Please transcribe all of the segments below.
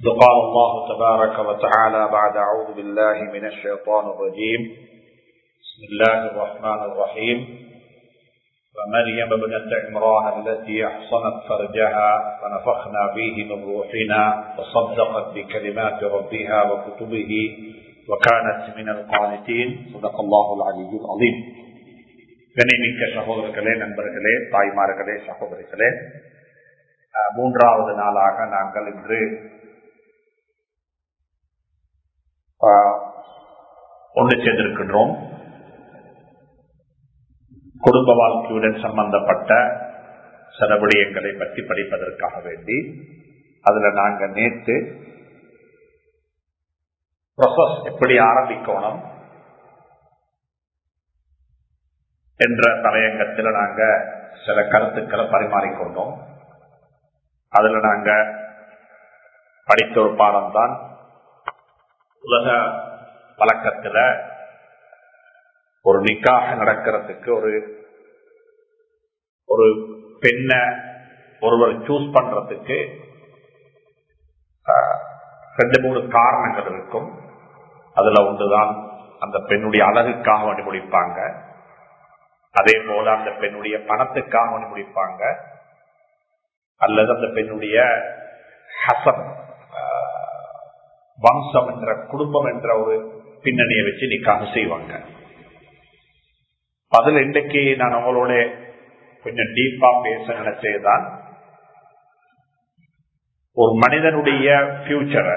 قال الله تبارك وتعالى بعد أعوذ بالله من الشيطان الرجيم بسم الله الرحمن الرحيم ومريم ابنة عمران التي أحصنت فرجها فنفخنا فيه من روحنا وصدقت بكلمات ربها وكتبه وكانت من القانتين صدق الله العلي العظيم கண்ணிமிக்க சகோதரர்களே நண்பர்களே தாய்மார்களே சகோதரிகளே மூன்றாவது நாளாக நாங்கள் இன்று ஒன்று சேர்ந்திருக்கின்றோம் குடும்ப வாழ்க்கையுடன் சம்பந்தப்பட்ட சில விடயங்களை பற்றி படிப்பதற்காக வேண்டி அதுல நாங்க நேற்று ப்ரொசஸ் எப்படி ஆரம்பிக்கணும் என்ற தலையங்கத்தில் நாங்க சில கருத்துக்களை பரிமாறிக்கொண்டோம் அதுல நாங்க படித்த ஒரு பாடம் தான் உலக வழக்கத்துல ஒரு நிக்காக நடக்கிறதுக்கு ஒரு ஒரு பெண்ணை ஒருவர் சூஸ் பண்றதுக்கு ரெண்டு மூணு காரணங்கள் இருக்கும் அதுல ஒன்றுதான் அந்த பெண்ணுடைய அழகுக்காக வேண்டி முடிப்பாங்க அதே போல அந்த பெண்ணுடைய பணத்துக்காக வேண்டி முடிப்பாங்க அல்லது அந்த பெண்ணுடைய ஹசம் வம்சம் என்ற குடும்பம் என்ற ஒரு பின்னணியை வச்சு நிக்காக செய்வாங்க அதுல இன்றைக்கு நான் உங்களோட கொஞ்சம் டீப்பா பேச நினைச்சதுதான் ஒரு மனிதனுடைய பியூச்சரை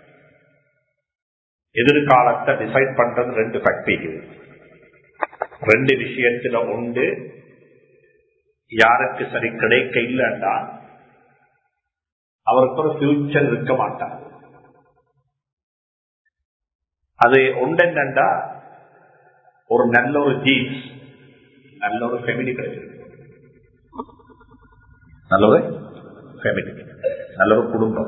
எதிர்காலத்தை டிசைட் பண்றது ரெண்டு சக்தி ரெண்டு விஷயத்துல உண்டு யாருக்கு சரி கிடைக்க இல்லைன்னா அவருக்கு ஒரு பியூச்சர் இருக்க மாட்டார் அது உண்டென்னண்டா ஒரு நல்ல ஒரு ஜீன்ஸ் நல்ல ஒரு ஃபெமிலி கிடைச்சிருக்கு நல்ல ஒரு ஃபெமிலி நல்ல ஒரு குடும்பம்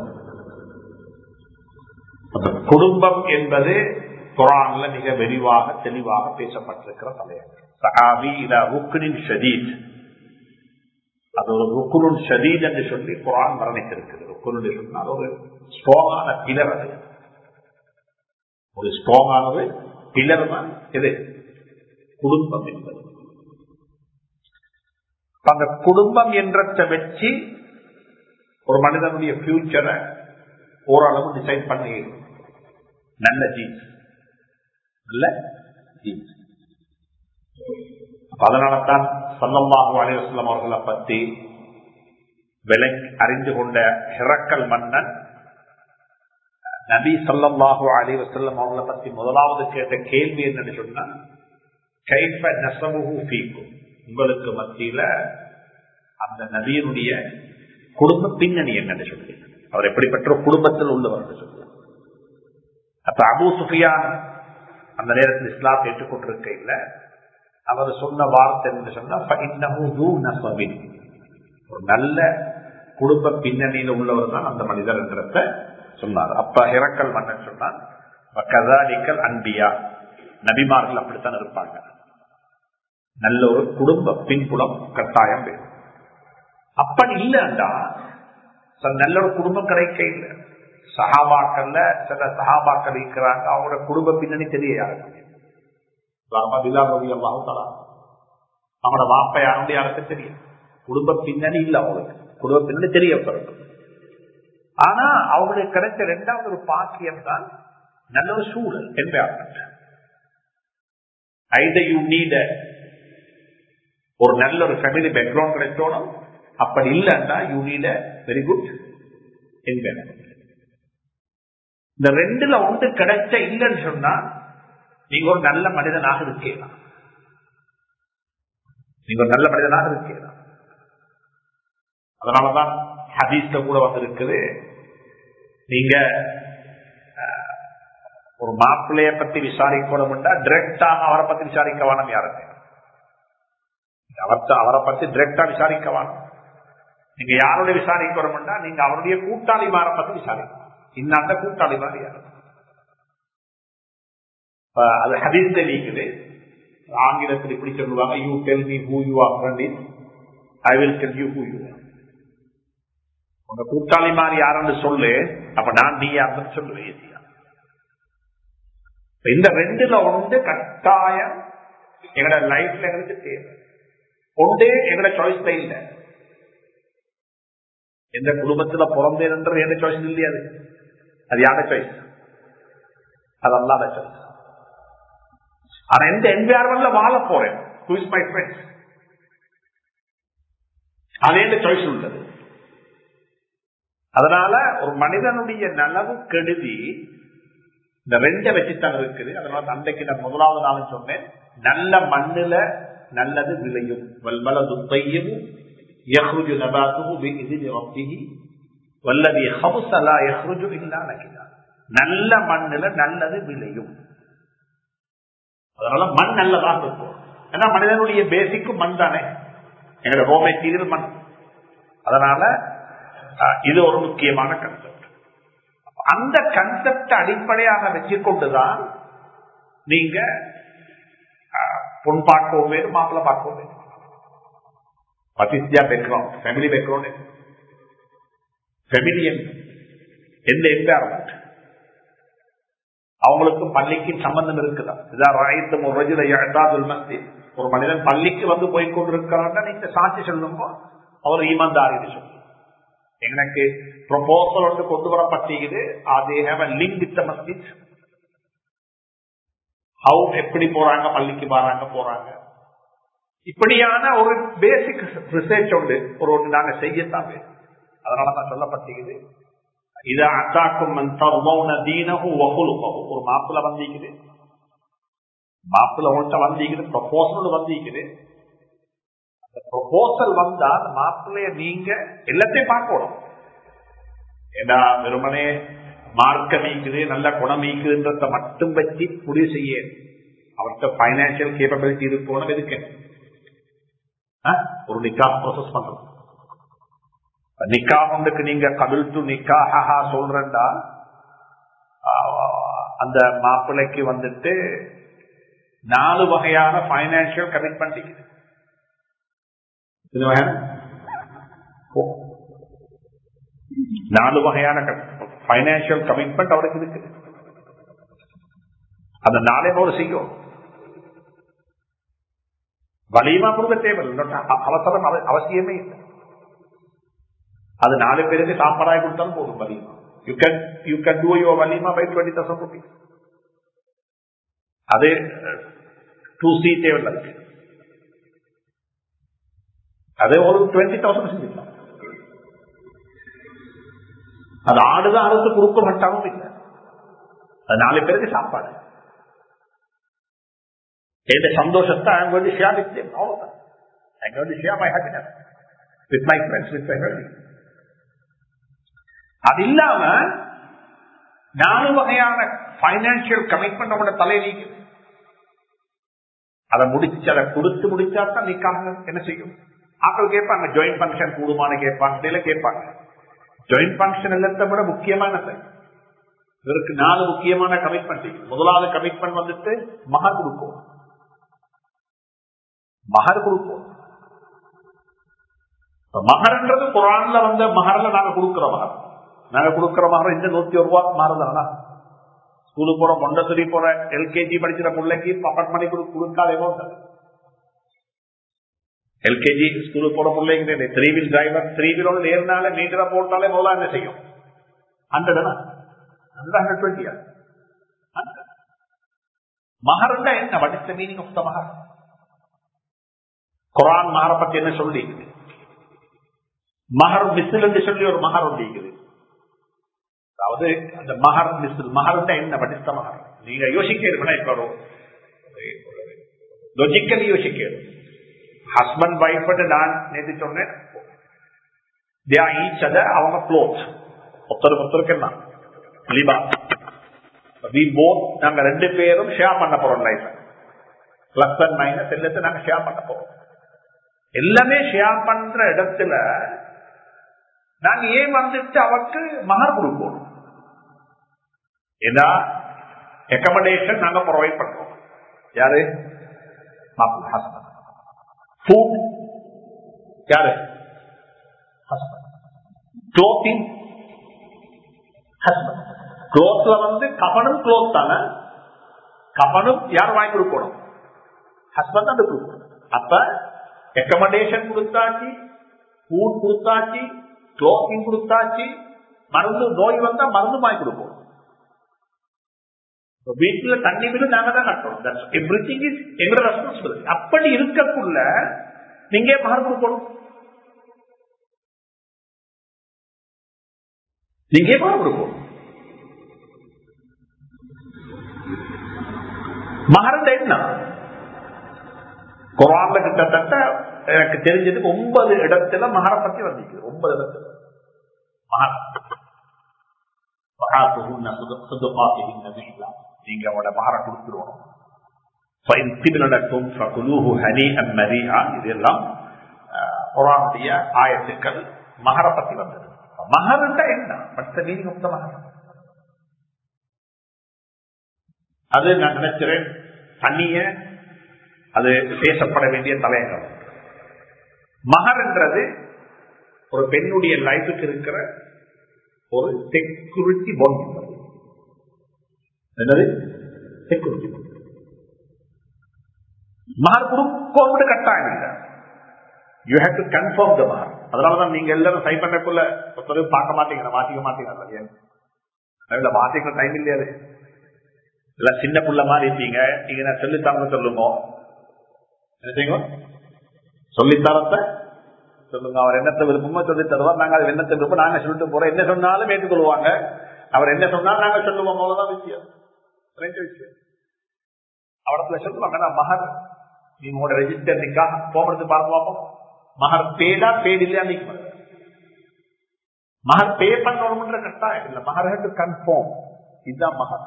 அந்த குடும்பம் என்பது குரான்ல மிக விரிவாக தெளிவாக பேசப்பட்டிருக்கிற தலையங்கம் சஹாபி இத ருக்குனின் ஷதீத் அது ஒரு ருக்குனுன் ஷதீத் என்று சொல்லி குரான் வர்ணித்திருக்கிறது ருக்குனு சொன்னால் ஒரு ஸ்ட்ராங்கான பிலர் அது ஒரு ஸ்ட்ராங்கானது பிலர் தான் எது குடும்பம் என்பது அந்த குடும்பம் என்றத்தை வச்சு ஒரு மனிதனுடைய பியூச்சரை ஓரளவு டிசைட் பண்ணி நல்ல ஜீன்ஸ் நல்ல ஜீன்ஸ் அதனால்தான் சல்லல்லாஹு அலிவஸ்லாம் அவர்களை பற்றி விலை அறிந்து கொண்ட ஹிரக்கல் மன்னன் நபி சல்லாஹு அலி வசல்லம் அவர்களை பத்தி முதலாவது கேட்ட கேள்வி என்னன்னு சொன்னா கைஃப நசமுகு ஃபீக்கும் உங்களுக்கு மத்தியில அந்த நபியனுடைய குடும்ப பின்னணி என்னன்னு சொல்லி அவர் எப்படிப்பட்ட குடும்பத்தில் உள்ளவர் சொல்லி அப்ப அபு சுஃபியான் அந்த நேரத்தில் இஸ்லாம் ஏற்றுக்கொண்டிருக்க இல்ல அவர் சொன்ன வார்த்தை என்ன சொன்னா ஒரு நல்ல குடும்ப பின்னணியில் உள்ளவர் தான் அந்த மனிதர் என்றத சொன்னார் அப்ப இறக்கல் மன்னன் சொன்னான் கதாலிக்கல் அன்பியா நபிமார்கள் அப்படித்தான் இருப்பாங்க நல்ல ஒரு குடும்ப பின்புலம் கட்டாயம் வேணும் அப்படி இல்லைண்டா நல்ல ஒரு குடும்பம் கிடைக்க இல்லை சகாபாக்கள்ல சில சகாபாக்கள் இருக்கிறாங்க அவங்களோட குடும்ப பின்னணி தெரிய யாருக்கு அவனோட வாப்ப யாருடைய யாருக்கு தெரியும் குடும்ப பின்னணி இல்லை அவங்களுக்கு குடும்ப பின்னணி தெரிய பிறகு ஆனா அவங்களுக்கு கிடைச்ச இரண்டாவது ஒரு பாக்கியம் தான் நல்ல ஒரு சூழல் என்பார்கள் ஐதர் யூ நீட் ஒரு நல்ல ஒரு ஃபேமிலி பேக்ரவுண்ட் கிடைச்சோனும் அப்படி இல்லைன்னா யூ நீட் வெரி குட் என்பேன் இந்த ரெண்டுல ஒன்று கிடைச்ச இல்லைன்னு சொன்னா நீங்க ஒரு நல்ல மனிதனாக இருக்கலாம் நீங்க ஒரு நல்ல மனிதனாக இருக்கலாம் அதனாலதான் ஹதீஸ்ல கூட வந்திருக்குது நீங்க ஒரு மாப்பிள்ளைய பத்தி விசாரிக்கணும்னா டிரெக்டாக அவரை பத்தி விசாரிக்க வேணும் யாருக்கு அவர்த்த அவரை பத்தி டிரெக்டா விசாரிக்க வேணும் நீங்க யாருடைய விசாரிக்கணும்னா நீங்க அவருடைய கூட்டாளிமாரை பத்தி விசாரிக்கணும் இன்னாண்ட கூட்டாளிமார் யாரு அது ஹதீஸ் நீக்குது ஆங்கிலத்தில் இப்படி சொல்லுவாங்க you tell me who you are friend I will tell you who you உங்க கூட்டாளி மாதிரி யாருன்னு சொல்லு அப்ப நான் நீ யாருன்னு சொல்லு ஈஸியா இந்த ரெண்டுல ஒன்று கட்டாயம் எங்களோட லைஃப்ல எங்களுக்கு தேவை ஒன்று எங்களோட சாய்ஸ்ல இல்ல எந்த குடும்பத்துல பிறந்தேன்ன்றது எந்த சாய்ஸ் இல்லையா அது அது யார சாய்ஸ் அது அல்லாத சாய்ஸ் ஆனா எந்த என்விரான்மெண்ட்ல வாழ போறேன் ஹூ இஸ் மை ஃப்ரெண்ட்ஸ் அதே சாய்ஸ் உள்ளது அதனால ஒரு மனிதனுடைய நலவு கெடுதி இந்த ரெண்டை வச்சுத்தான் இருக்குது அதனால அன்றைக்கு நான் முதலாவது நாளும் சொன்னேன் நல்ல மண்ணுல நல்லது விளையும் வல்வலது தையும் يخرج نباته بإذن ربه والذي خبث لا يخرج إلا نكدا நல்ல மண்ணுல நல்லது விளையும் அதனால மண் நல்லதாக இருக்கும் ஏன்னா மனிதனுடைய பேசிக்கும் மண் தானே எங்களோட ரோ மெட்டீரியல் மண் அதனால இது ஒரு முக்கியமான கன்செப்ட் அந்த கன்செப்ட் அடிப்படையாக வச்சுக்கொண்டுதான் நீங்க பொன் பார்க்கவும் வேணும் மாப்பிள்ள பார்க்கவும் வேணும் What is their background? Family background? Family எந்த என்வாரன்மெண்ட் அவங்களுக்கு பள்ளிக்கு சம்பந்தம் இருக்குதா இதான் ராயத்தும் ஒரு ரஜில எழுதாதுல் மஸ்தி ஒரு மனிதன் பள்ளிக்கு வந்து போய் கொண்டிருக்கிறான்னா நீங்க சாட்சி சொல்லுங்க அவர் ஈமான்தாரின்னு சொல்லு எனக்கு ப்ரொபோசல் ஒன்று கொண்டு வரப்பட்டிருக்குது அதே ஹேவ் அ லிங்க் வித் மஸ்ஜித் ஹவு எப்படி போறாங்க பள்ளிக்கு வராங்க போறாங்க இப்படியான ஒரு பேசிக் ரிசர்ச் உண்டு ஒரு ஒன்று நாங்க செய்யத்தான் வேணும் அதனால தான் சொல்லப்பட்டிருக்குது இத அத்தாக்கும் ஒரு மாப்பிள்ள வந்திக்குது மாப்பிள்ள ஒன்ட்ட வந்திக்குது ப்ரொபோசல் வந்திக்குது அந்த ப்ரொபோசல் வந்தா அந்த மாப்பிள்ளைய நீங்க எல்லாத்தையும் பார்க்கணும் ஏன்னா வெறுமனே மார்க்க மீக்குது நல்ல குணம் மீக்குதுன்றத மட்டும் வச்சு முடிவு செய்ய அவர்கிட்ட பைனான்சியல் கேப்பபிலிட்டி இருக்கணும் எதுக்கு ஒரு நிக்கா ப்ரோசஸ் பண்றோம் நிக்கா ஒன்றுக்கு நீங்க கபில் டு நிக்கா ஹஹா சொல்றா அந்த மாப்பிள்ளைக்கு வந்துட்டு நாலு வகையான பைனான்சியல் கமிட்மெண்ட் இருக்குது நாலு வகையான பைனான்சியல் கமிட்மெண்ட் அவருக்கு இருக்குது அந்த நாளே ஒரு செய்யும் வலியமா கொடுக்க தேவையில்லை அவசரம் அவசியமே இல்லை அது நாலு பேருக்கு சாப்பாடாய் கொடுத்தாலும் போதும் வலியமா you can you can do your வலியமா பை டுவெண்ட்டி தௌசண்ட் ருபீஸ் அது டூ சி தேவையில்லை இருக்கு அது ஒரு டுவெண்ட்டி தௌசண்ட் செஞ்சுக்கலாம் அது ஆடுதான் அறுத்து கொடுக்க மாட்டாலும் இல்லை அது நாலு பேருக்கு சாப்பாடு எந்த சந்தோஷத்தை I'm going to share with them all of them. I'm going to share my happiness with my friends, with my family. அது இல்லாம நாலு வகையான பைனான்சியல் கமிட்மெண்ட் நம்மளோட தலையில அதை முடிச்சு அதை கொடுத்து முடிச்சா தான் நிக்காக என்ன செய்யும் ஆக்கள் கேட்பாங்க ஜாயிண்ட் பங்கன் கூடுமான்னு கேட்பாங்க இடையில கேட்பாங்க ஜாயிண்ட் பங்கன் எல்லாத்த விட முக்கியமானது இதற்கு நாலு முக்கியமான கமிட்மெண்ட் முதலாவது கமிட்மெண்ட் வந்துட்டு மகர் கொடுக்கும் மகர் கொடுப்போம் மகர்ன்றது குரான்ல வந்த மகர்ல நாங்க கொடுக்கிற மகர் நாங்க கொடுக்கிற மகர் இந்த நூத்தி ஒரு ரூபா மாறுதானா ஸ்கூலுக்கு போற மொண்டசரி போற எல்கேஜி படிக்கிற பிள்ளைக்கு பக்கட் பண்ணி கொடுக்காதேமோ எல்கேஜி ஸ்கூலுக்கு போற பிள்ளைங்க த்ரீ வீல் டிரைவர் த்ரீ வீலோட ஏறினால மீட்டரை போட்டாலே முதல்ல என்ன செய்யும் ஹண்ட்ரடா ஹண்ட்ரட் ஹண்ட்ரட் டுவெண்ட்டியா மகர்ண்டா என்ன what is the meaning of the மகர் குரான் மகரை பத்தி என்ன சொல்லி மகர் மிசில் என்று சொல்லி ஒரு மகர் ஒன்று இருக்குது அதாவது அந்த மகர் மிசில் மகர் என்ன படித்த மகர் நீங்க யோசிக்கணும் இப்ப லொஜிக்கலி யோசிக்கணும் ஹஸ்பண்ட் ஒய்ஃப் நான் நேற்று சொன்னேன் அவங்க க்ளோஸ் ஒருத்தருக்கு ஒருத்தருக்கு என்ன லிபா வி போத் நாங்க ரெண்டு பேரும் ஷேர் பண்ண போறோம் லைஃப் பிளஸ் அண்ட் மைனஸ் எல்லாத்தையும் நாங்க ஷேர் பண்ண போறோம் எல்லாமே ஷேர் பண்ற இடத்துல நாங்க ஏன் வந்துட்டு அவருக்கு மகர் கொடுப்போம் ஏன்னா எக்கமடேஷன் நாங்க ப்ரொவைட் பண்றோம் யாரு மாப்பிள்ள ஹஸ்பண்ட் ஃபுட் யாரு ஹஸ்பண்ட் க்ளோத்திங் ஹஸ்பண்ட் க்ளோத்ல வந்து கபனும் க்ளோத் தானே கபனும் யார் வாங்கி கொடுக்கணும் ஹஸ்பண்ட் தான் கொடுக்கணும் அப்ப ரெக்கமெண்டேஷன் கொடுத்தாச்சு ஃபுட் கொடுத்தாச்சு க்ளோத்திங் கொடுத்தாச்சு மருந்து நோய் வந்தா மருந்து வாங்கி கொடுப்போம் வீட்டுல தண்ணி வீடு நாங்க தான் கட்டணும் எவ்ரி திங் இஸ் எங்களோட ரெஸ்பான்சிபிலிட்டி அப்படி இருக்கக்குள்ள நீங்க மகர் கொடுக்கணும் நீங்க மகர் கொடுக்கணும் மகரந்த என்ன குரான்ல கிட்டத்தட்ட எனக்கு தெரிஞ்சது ஒன்பது இடத்துல மகர பத்தி வந்திருக்கு ஒன்பது இடத்துல மகர நீங்க அவட மகர கொடுத்துருவோம் இதெல்லாம் குரானுடைய ஆயத்துக்கள் மகர பத்தி வந்தது மகர்ண்டா என்ன பட் மீனிங் ஆஃப் த மகர் அது நான் நினைக்கிறேன் தண்ணிய அது பேசப்பட வேண்டிய தலையங்கம் மகர் என்றது ஒரு பெண்ணுடைய லைஃபுக்கு இருக்கிற ஒரு செக்யூரிட்டி பாண்ட் என்னது செக்யூரிட்டி மகர் கொடுக்கணும் கட்டாயம் இல்லை you have to confirm the மகர் அதனாலதான் நீங்க எல்லாரும் சை பண்ணக்குள்ள ஒருத்தரும் பார்க்க மாட்டீங்க வாசிக்க மாட்டீங்க இல்ல வாசிக்கிற டைம் இல்லையாது இல்ல சின்ன புள்ள மாதிரி இருப்பீங்க நீங்க நான் சொல்லித்தாங்க சொல்லுங்க என்ன செய்யுங்க சொல்லித்தரத்தை சொல்லுங்க அவர் என்னத்தை விருப்பமோ சொல்லி தருவார் நாங்க அது என்னத்தை விருப்பம் நாங்க சொல்லிட்டு போறோம் என்ன சொன்னாலும் ஏற்றுக்கொள்வாங்க அவர் என்ன சொன்னாலும் நாங்க சொல்லுவோம் அவ்வளவுதான் விஷயம் ரெண்டு விஷயம் அவடத்துல சொல்லுவாங்க நான் மகர் நீ உங்களோட ரெஜிஸ்டர் நிக்கா போகிறது பார்த்து பார்ப்போம் மகர் பேடா பேடு இல்லையா நிக்க மகர் பே பண்ணணும்ன்ற கட்டாயம் இல்ல மகர் ஹேட் டு கன்ஃபார்ம் இதுதான் மகர்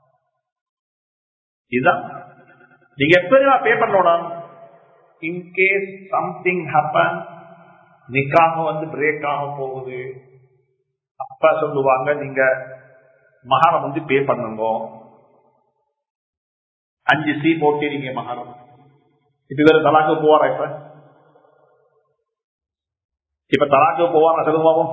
இதுதான் நீங்க எப்படியா பே பண்ணணும் இன்கேஸ் சம்திங் ஹப்பன் நிக்காக வந்து பிரேக் ஆக போகுது அப்பா சொல்லுவாங்க நீங்க மகாரம் வந்து பே பண்ணுங்க அஞ்சு சி போட்டிருக்கீங்க மகாரம் இப்ப வேற தலாக்கு போவாரா இப்ப இப்ப தலாக்கு போவாரா சொல்லுவோம்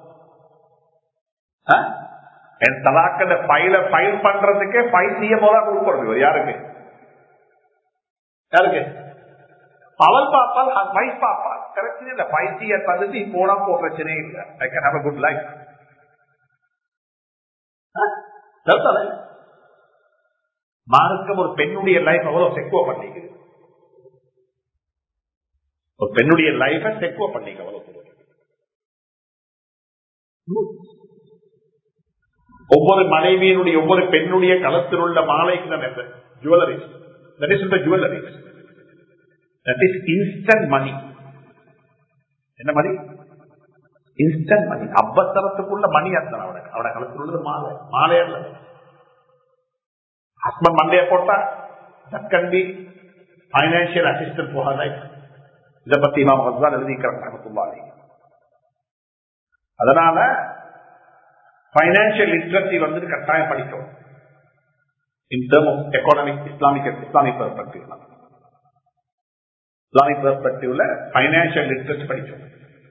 என் தலாக்கட ஃபைல ஃபைல் பண்றதுக்கே ஃபைல் செய்ய போதா கொடுக்கறது யாருக்கு யாருக்கு அவள் பார்ப்பால் வைஃப் பார்ப்பால் பிரச்சனை இல்லை பைத்திய பகுதி போனா போ பிரச்சனையே இல்லை I can have a good life மார்க்கம் ஒரு பெண்ணுடைய லைஃப் அவ்வளவு செக்குவ பண்ணிக்குது ஒரு பெண்ணுடைய லைஃப செக்குவ பண்ணிக்க அவ்வளவு ஒவ்வொரு மனைவியினுடைய ஒவ்வொரு பெண்ணுடைய களத்தில் உள்ள மாலைக்கு தான் என்ன ஜுவல்லரிஸ் தட் இஸ் இந்த jewelleries that is instant money என்ன மணி இன்ஸ்டன்ட் மணி அவ்வசரத்துக்குள்ள மணி அர்த்தம் அவட அவட களத்தில் உள்ளது மாலை மாலை அல்ல ஹஸ்பண்ட் மண்டைய போட்டா that can be financial assistant போகாத இதை பத்தி இமாம் ஹஸ்தான் எழுதிக்கிறாங்க அதனால பைனான்சியல் லிட்ரஸி வந்து கட்டாயம் படிக்கும் in term of economic Islamic Islamic perspective Islamic பெர்ஸ்பெக்டிவ்ல பைனான்சியல் லிட்ரஸி படிக்கும்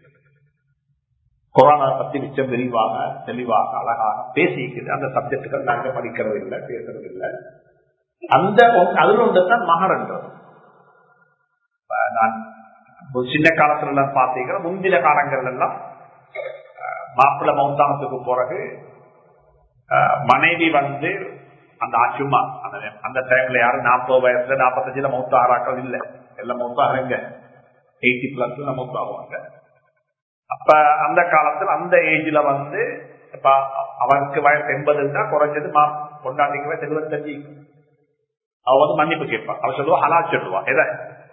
கொரோனா பத்தி மிச்சம் விரிவாக தெளிவாக அழகாக பேசிக்குது அந்த சப்ஜெக்டுகள் நாங்க படிக்கிறது இல்லை பேசுறது இல்லை அந்த அதுல ஒன்றுதான் மகரன்றது நான் சின்ன காலத்துல எல்லாம் பார்த்தீங்கன்னா முந்தின காலங்கள் எல்லாம் மாப்பிள்ள மௌத்தானத்துக்கு பிறகு மனைவி வந்து அந்த சும்மா அந்த டைம்ல யாரும் நாற்பது வயசுல நாற்பத்தஞ்சுல மௌத்த ஆறாக்கள் இல்ல எல்லாம் மௌத்தாகிறங்க எயிட்டி பிளஸ்ல மௌத்தாகுவாங்க அப்ப அந்த காலத்துல அந்த ஏஜ்ல வந்து இப்ப அவருக்கு வயசு எண்பதுன்னா குறைஞ்சது மா கொண்டாட்டிக்கு வயசு எழுபத்தஞ்சு அவ வந்து மன்னிப்பு கேட்பான் அவ சொல்லுவா ஹலா சொல்லுவா எதை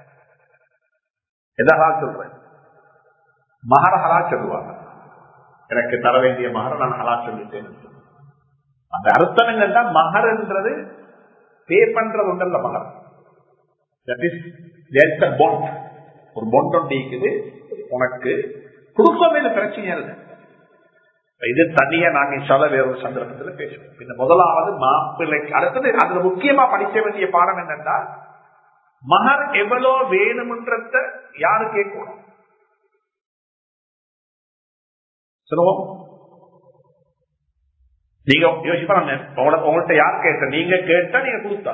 எதை ஹலா சொல்றேன் மகர ஹலா சொல்லுவாங்க எனக்கு தர வேண்டிய மகர நான் ஹலா சொல்லிட்டேன் அந்த அர்த்தம் என்னன்னா மகர்ன்றது பே பண்றது ஒன்றல்ல மகர் தட் இஸ் பாண்ட் ஒரு பாண்ட் ஒன்று இருக்குது உனக்கு கொடுக்கவே பிரச்சனை இல்லை இது தனியா நாங்க சொல்ல வேற ஒரு சந்தர்ப்பத்தில் பேசுவோம் பின்ன முதலாவது மாப்பிள்ளைக்கு அடுத்தது அதுல முக்கியமா படிக்க வேண்டிய பாடம் என்னன்னா மகர் எவ்வளவு வேணும்ன்றத யாரு கேட்கணும் சொல்லுவோம் நீங்க யோசிப்பாங்க உங்கள்கிட்ட யார் கேட்ட நீங்க கேட்டா நீங்க கொடுத்தா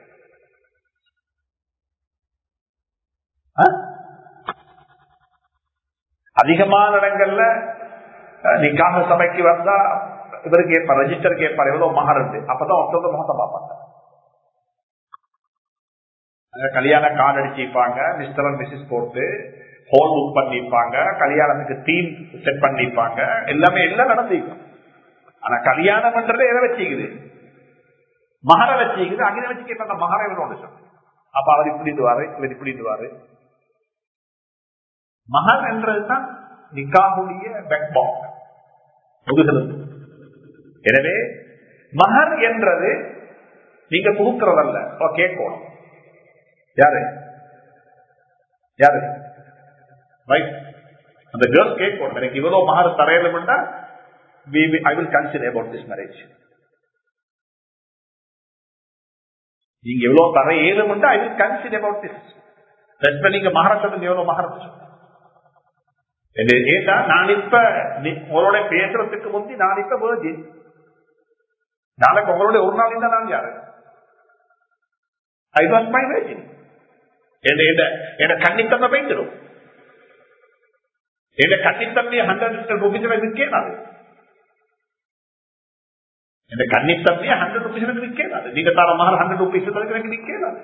அதிகமான இடங்கள்ல நிக்காக சபைக்கு வந்தா இவரு கேட்பார் ரெஜிஸ்டர் கேட்பார் எவ்வளவு மகர் இருந்து அப்பதான் ஒருத்தவங்க முகத்தை பார்ப்பாங்க அங்க கல்யாண கார்டு அடிச்சிருப்பாங்க மிஸ்டர் அண்ட் மிஸ்ஸஸ் போட்டு ஹோல் புக் பண்ணிருப்பாங்க கல்யாணத்துக்கு தீம் செட் பண்ணிருப்பாங்க எல்லாமே எல்லாம் நடந்திருக்கும் ஆனா கல்யாணம் பண்றதை எதை வச்சுக்குது மகர வச்சுக்குது அங்கே வச்சு கேட்பாங்க மகர எவ்வளவு அப்ப அவர் இப்படி இருவாரு இவர் இப்படி இருவாரு மகர் என்றதுதான் நிக்காவுடைய பேக்பான் முதுகெலும்பு எனவே மகர் என்றது நீங்க கொடுக்கிறதல்ல கேட்கணும் யாரு யாரு ரைட் அந்த கேர்ள் கேட்கணும் எனக்கு இவ்வளவு மகர் தரையில I will consider about this marriage நீங்க எவ்வளவு தர ஏழும் I will consider about this நீங்க மகர சொல்லுங்க எவ்வளவு மகரத்தை சொல்லுங்க கேட்டா நான் இப்ப உங்களோட பேசுறதுக்கு முந்தி நான் இப்ப வேர்ஜின் நாளைக்கு உங்களோட ஒரு நாள் இருந்தா நான் யாரு ஐ வாஸ் மை வேர்ஜின் என்ன கன்னித்தன்மை பயந்துடும் என்ன கன்னித்தன்மையை ஹண்ட்ரட் ருபீஸ்ல விற்கேனாது இந்த கன்னித்தன்மையை ஹண்ட்ரட் ருபீஸ்ல விற்கேனாது நீங்க தர மகர் ஹண்ட்ரட் ருபீஸ் எனக்கு விற்கேனாது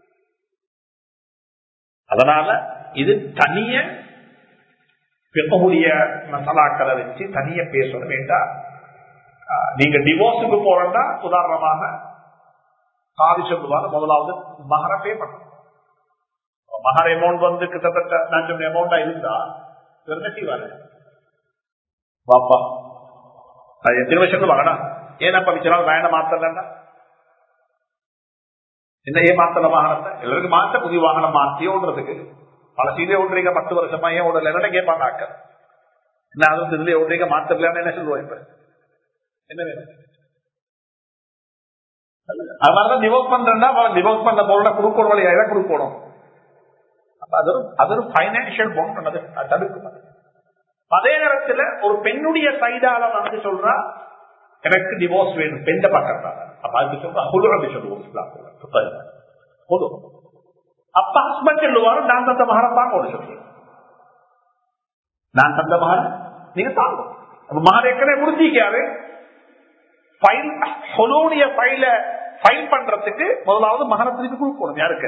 அதனால இது தனிய பிறகுடைய மசாலாக்களை வச்சு தனிய பேசணும் வேண்டாம் நீங்க டிவோர்ஸுக்கு போறா உதாரணமாக காதி சொல்லுவாங்க முதலாவது மகர பே பண்ணணும் மகர அமௌண்ட் வந்து கிட்டத்தட்ட நான் சொன்ன அமௌண்டா இருந்தா என்ன செய்வாரு பாப்பா அது எத்தனை வருஷம் சொல்லுவாங்கடா ஏன்னா பவிச்சனால் வேண மாத்தலன்னா என்ன ஏன் மாத்தல வாகனத்தை எல்லாருக்கும் மாத்த புதிய வாகனம் மாத்தி ஓடுறதுக்கு பல சீதே ஓடுறீங்க பத்து வருஷமா ஏன் ஓடல என்ன கேட்பாங்க ஆக்க என்ன அதுவும் இதுலயே ஓடுறீங்க மாத்தலான்னு என்ன சொல்லுவோம் இப்ப என்ன வேணும் அதனாலதான் டிவோர்ஸ் பண்றேன்னா டிவோர்ஸ் பண்ண பொருளை கொடுக்கணும் வழியாக தான் கொடுக்கணும் அது அது ஒரு பைனான்சியல் பாண்ட் அது தடுக்கும் அதே நேரத்துல ஒரு பெண்ணுடைய சைடால வந்து சொல்றா எனக்கு டிவோர்ஸ் வேணும் பெண்ட பக்கத்தால அப்ப அதுக்கு சொல்றா குழு அப்படி சொல்லுவோம் குழு அப்ப ஹஸ்பண்ட் சொல்லுவாரு நான் தந்த மகர தாங்க ஒரு சொல்லி நான் தந்த மகர நீங்க தாங்க அப்ப மகர ஏற்கனவே முடிஞ்சிக்காரு ஃபைல் சொலோடைய ஃபைல ஃபைல் பண்றதுக்கு முதலாவது மகரத்திற்கு கொடுக்கணும் யாருக்கு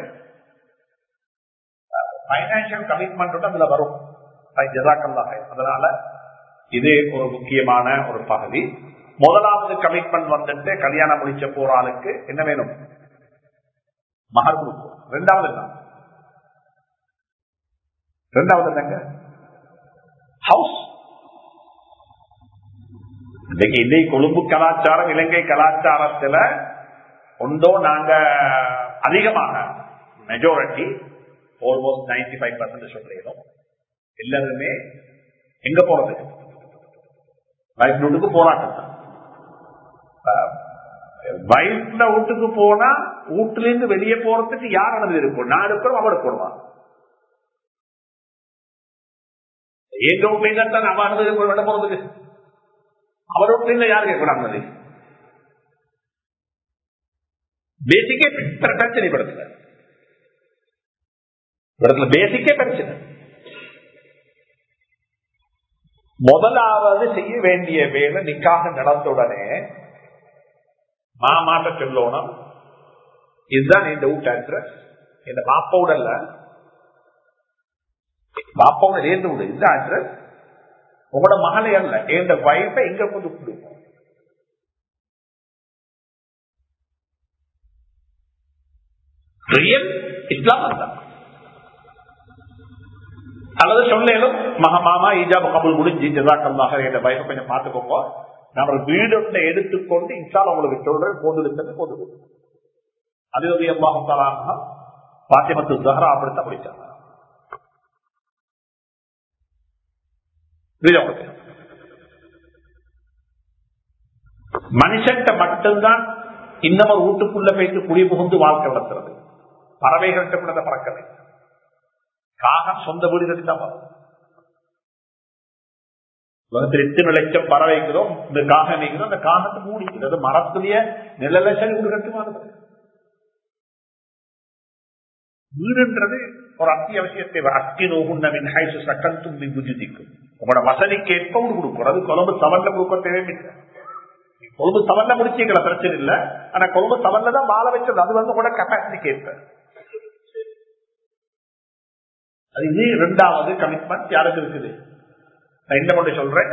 பைனான்சியல் கமிட்மெண்ட் அதுல வரும் அதனால இது ஒரு முக்கியமான ஒரு பகுதி முதலாவது கமிட்மெண்ட் வந்துட்டு கல்யாணம் முடிச்ச போற ஆளுக்கு என்ன வேணும் மகர் கொடுக்கும் ரெண்டாவது என்ன ரெண்டாவது என்னங்க ஹவுஸ் இன்னைக்கு இன்னைக்கு கொழும்பு கலாச்சாரம் இலங்கை கலாச்சாரத்துல ஒன்றோ நாங்க அதிகமாக majority almost ninety five percent சொல்லிடும் எல்லாருமே எங்க போறது வைஃப் வீட்டுக்கு போராட்டம் தான் வைஃப்ல வீட்டுக்கு போனா வீட்டுல இருந்து வெளியே போறதுக்கு யார் அனுமதி இருக்கும் நான் இருக்கிறோம் அவ இருக்கணுமா எங்க வீட்டுல தான் அவ அனுமதி விட போறதுக்கு அவர் வீட்டுல யாரு கேட்கணும் அனுமதி பேசிக்கே பிரச்சனை படத்துல இடத்துல பேசிக்கே பிரச்சனை முதலாவது செய்ய வேண்டிய வேலை நிக்காக நடந்த உடனே மாமாட்ட சொல்லணும் இதுதான் இந்த வீட்டு அட்ரஸ் இந்த பாப்பாவோட இல்ல பாப்பாவோட சேர்ந்து விடு இதுதான் அட்ரஸ் உங்களோட மகளை அல்ல எந்த வைஃபை எங்க கொண்டு கொடுக்கும் ரியல் இஸ்லாம் தான் அல்லது சொல்லும் மகா மாமா ஈஜாப கபுல் முடிஞ்சு ஜிதாக்கமாக என்ற வயசை கொஞ்சம் பார்த்துக்கோங்க நம்ம வீடு எடுத்துக்கொண்டு இன்சால் உங்களுக்கு சொல்றேன் போதுடுத்தது போதுடு அது ஒரு எவ்வாறு பாத்தியமத்து ஜஹரா அப்படித்தான் படிச்சாங்க மனுஷன்ட்ட மட்டும்தான் இன்னமொரு வீட்டுக்குள்ள போயிட்டு குடி புகுந்து வாழ்க்கை நடத்துறது பறவைகள்கிட்ட கூட பறக்கலை காகம் சொந்த வீடு கட்டிதான் வரும் உலகத்தில் எத்தனை லட்சம் பறவைக்கிறோம் இந்த காகம் வைக்கிறோம் அந்த காகத்தை மூடிக்கிறது மரத்துடைய நிழல சரி வீடு கட்டுமானது வீடுன்றது ஒரு அத்தியாவசியத்தை அக்கினோகுன்னவின் ஹைசு சட்டம் தும்பி புஜிதிக்கும் உங்களோட வசதிக்கு ஏற்ப வீடு கொடுக்கும் அது கொழம்பு சவல்ல கொடுக்க தேவையில்லை கொழும்பு சவல்ல முடிச்சிக்கல பிரச்சனை இல்ல ஆனா கொழும்பு சவல்ல தான் வாழ வச்சது அது வந்து கூட கெப்பாசிட்டிக்கு ஏற்ப அது இது இரண்டாவது கமிட்மெண்ட் யாருக்கு இருக்குது நான் என்ன பண்ண சொல்றேன்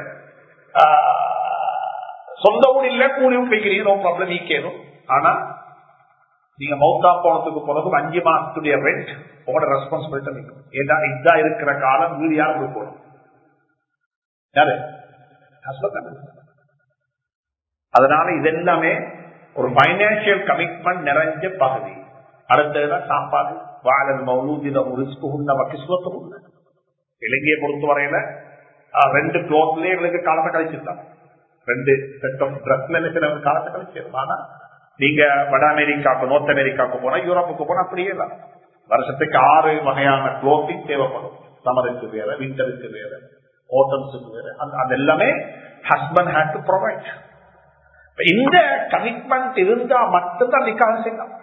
சொந்த ஊர் இல்ல கூலியும் போய்க்கிறீங்க நோ ப்ராப்ளம் ஈக்கேனும் ஆனா நீங்க மௌத்தா போனதுக்கு பிறகு அஞ்சு மாசத்துடைய ரெண்ட் உங்களோட ரெஸ்பான்சிபிலிட்டி நிற்கும் ஏதா இதா இருக்கிற காலம் வீடு யார் கொடுக்கணும் யாரு அதனால இதெல்லாமே ஒரு பைனான்சியல் கமிட்மெண்ட் நிறைஞ்ச பகுதி அடுத்ததுதான் சாப்பாடு வாழல் மௌலூதில ரிஸ்குள்ள கிஸ்வத்துள்ள இலங்கையை பொறுத்த வரையில ரெண்டு குளோத்லயே எங்களுக்கு காலத்தை கழிச்சிருந்தாங்க ரெண்டு செட் ஆஃப் ட்ரெஸ்ல சில காலத்தை கழிச்சிருந்தோம் ஆனா நீங்க வட அமெரிக்காவுக்கு நோர்த் அமெரிக்காவுக்கு போனா யூரோப்புக்கு போனா அப்படியே தான் வருஷத்துக்கு ஆறு வகையான குளோத்திங் தேவைப்படும் சமருக்கு வேற விண்டருக்கு வேற ஓட்டம்ஸுக்கு வேற அது எல்லாமே ஹஸ்பண்ட் ஹேட் டு ப்ரொவைட் இந்த கமிட்மெண்ட் இருந்தா மட்டும்தான் நிக்காக செய்யலாம்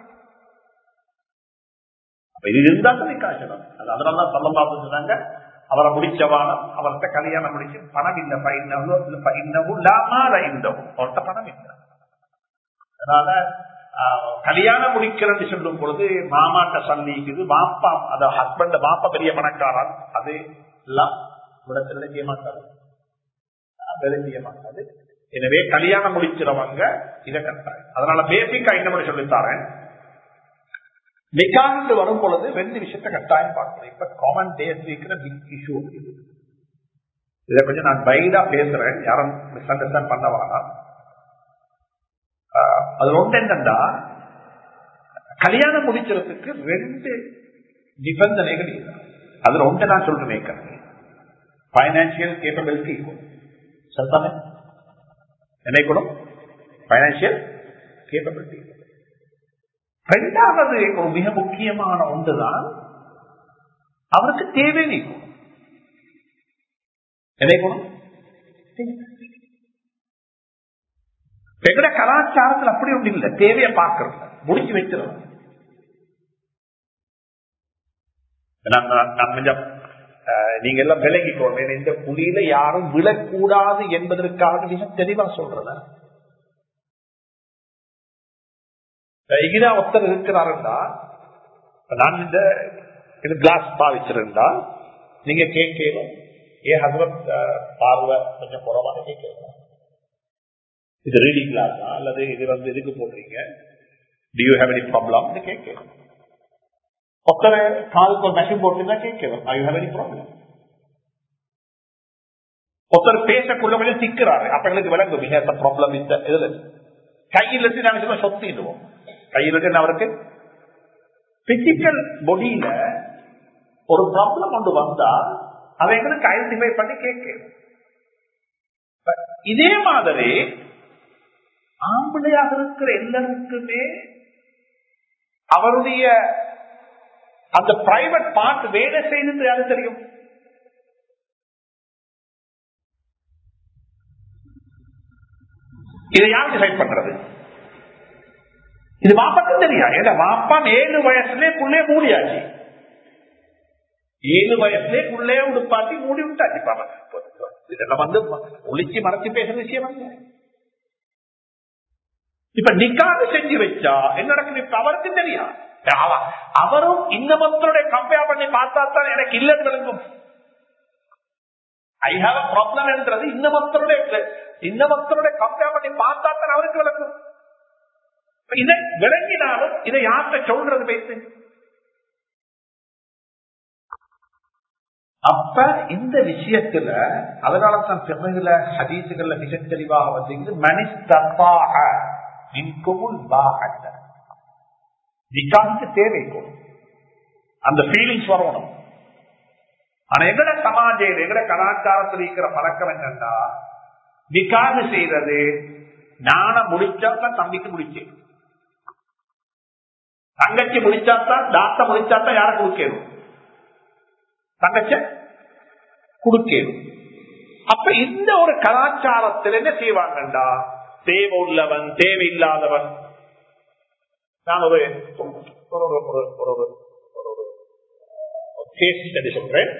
இது இருந்தா தான் நிக்காக செய்யலாம் அதனாலதான் சொல்லலாம் சொன்னாங்க அவரை முடிச்சவானம் அவர்கிட்ட கல்யாணம் முடிச்சு பணம் இல்லை பைனவும் லாமால இருந்தவும் அவர்கிட்ட பணம் இல்லை அதனால கல்யாணம் முடிக்கிறன்னு சொல்லும் பொழுது மாமாட்ட சந்திக்குது மாப்பா அத ஹஸ்பண்ட் மாப்பா பெரிய பணக்காரன் அது எல்லாம் விடத்துல செய்ய மாட்டாரு வேலை செய்ய மாட்டாரு எனவே கல்யாணம் முடிக்கிறவங்க இதை கட்டாயம் அதனால பேசிக்கா என்ன பண்ணி சொல்லித்தாரேன் நிக்காண்டு வரும் பொழுது ரெண்டு விஷயத்த கட்டாயம் பார்க்கணும் இப்ப காமன் டேஸ் இருக்கிற பிக் இஷ்யூ இது இதை கொஞ்சம் நான் பைடா பேசுறேன் யாரும் மிஸ் அண்டர்ஸ்டாண்ட் பண்ண வேணாம் அது ஒன்று என்னன்னா கல்யாணம் முடிக்கிறதுக்கு ரெண்டு நிபந்தனைகள் இல்லை அதுல ஒன்று நான் சொல்றேன் பைனான்சியல் கேப்பபிலிட்டி சத்தமே என்ன கூட பைனான்சியல் கேப்பபிலிட்டி ரெண்டாவது ஒரு மிக முக்கியமான ஒன்றுதான் அவருக்கு தேவை நீக்கும் எதை குணம் எங்கட கலாச்சாரத்தில் அப்படி ஒன்று இல்லை தேவையை பார்க்கறது முடிச்சு வைக்கிறது கொஞ்சம் நீங்க எல்லாம் விலகிக்கோங்க இந்த புலியில யாரும் விழக்கூடாது என்பதற்காக மிக தெளிவா சொல்றத இகிரா ஒருத்தர் இருக்கிறாருன்னா நான் இந்த இது கிளாஸ் பாவிச்சிருந்தா நீங்க கேட்கணும் ஏன் ஹஸ்பண்ட் பார்வை கொஞ்சம் குறவாக கேட்கணும் இது ரீடிங் கிளாஸா அல்லது இது வந்து எதுக்கு போடுறீங்க do you have any problem கேட்கணும் ஒருத்தர் காலுக்கு ஒரு மெஷின் போட்டுன்னா கேட்கணும் I you have any problem ஒருத்தர் பேசக்குள்ள கொஞ்சம் திக்கிறாரு அப்ப எங்களுக்கு விளங்கும் மிக ப்ராப்ளம் இந்த இதுல கையில் இருந்து நாங்க சொத்திடுவோம் கையில் இருந்து அவருக்கு பிசிக்கல் பொடியில ஒரு ப்ராப்ளம் ஒன்று வந்தா அதை எங்களுக்கு ஐடென்டிஃபை பண்ணி கேட்கணும் இதே மாதிரி ஆம்பளையாக இருக்கிற எல்லாருக்குமே அவருடைய அந்த பிரைவேட் பார்ட் வேலை செய்து யாரு தெரியும் இதை யார் டிசைட் பண்றது இது வாப்பாக்கும் தெரியா ஏன்னா வாப்பான் ஏழு வயசுலயே புள்ளே மூடியாச்சு ஏழு வயசுலயே புள்ளே உடுப்பாட்டி மூடி விட்டாச்சு பாப்பா இதெல்லாம் வந்து ஒளிச்சு மறைச்சு பேசுற விஷயம் அல்ல இப்ப நிக்காது செஞ்சு வச்சா என்ன நடக்கும் இப்ப அவருக்கு தெரியா அவரும் இன்னமத்தருடைய கம்பேர் பண்ணி பார்த்தா தான் எனக்கு இல்லைன்னு விளங்கும் ஐ ஹாவ் ப்ராப்ளம் என்றது இன்னமத்தருடைய இன்னமத்தருடைய கம்பேர் பண்ணி பார்த்தா தான் அவருக்கு விளங்கும் இதை விளங்கினாலும் இதை யார்கிட்ட சொல்றது வைத்து அப்ப இந்த விஷயத்துல அதனால தான் பிறகுல ஹதீசுகள்ல மிக தெளிவாக வந்தீங்க மனிதப்பாக மின்குமுல் பாகட்ட நிக்காவுக்கு தேவைக்கும் அந்த ஃபீலிங்ஸ் வரணும் ஆனா எங்கட சமாஜம் எங்கட கலாச்சாரத்தில் இருக்கிற பழக்கம் என்னன்னா நிக்காது செய்யறது நான முடிச்சாத்தான் தம்பிக்கு முடிச்சேன் தங்கச்சி முடிச்சாத்தான் தாத்தா முடிச்சாத்தான் யார கொடுக்கணும் தங்கச்ச கொடுக்கணும் அப்ப இந்த ஒரு கலாச்சாரத்தில் என்ன செய்வாங்கண்டா தேவை உள்ளவன் தேவையில்லாதவன் நான் ஒரு ஒரு ஒரு ஒரு ஒரு ஒரு ஒரு ஒரு கேஸ் ஸ்டடி சொல்றேன்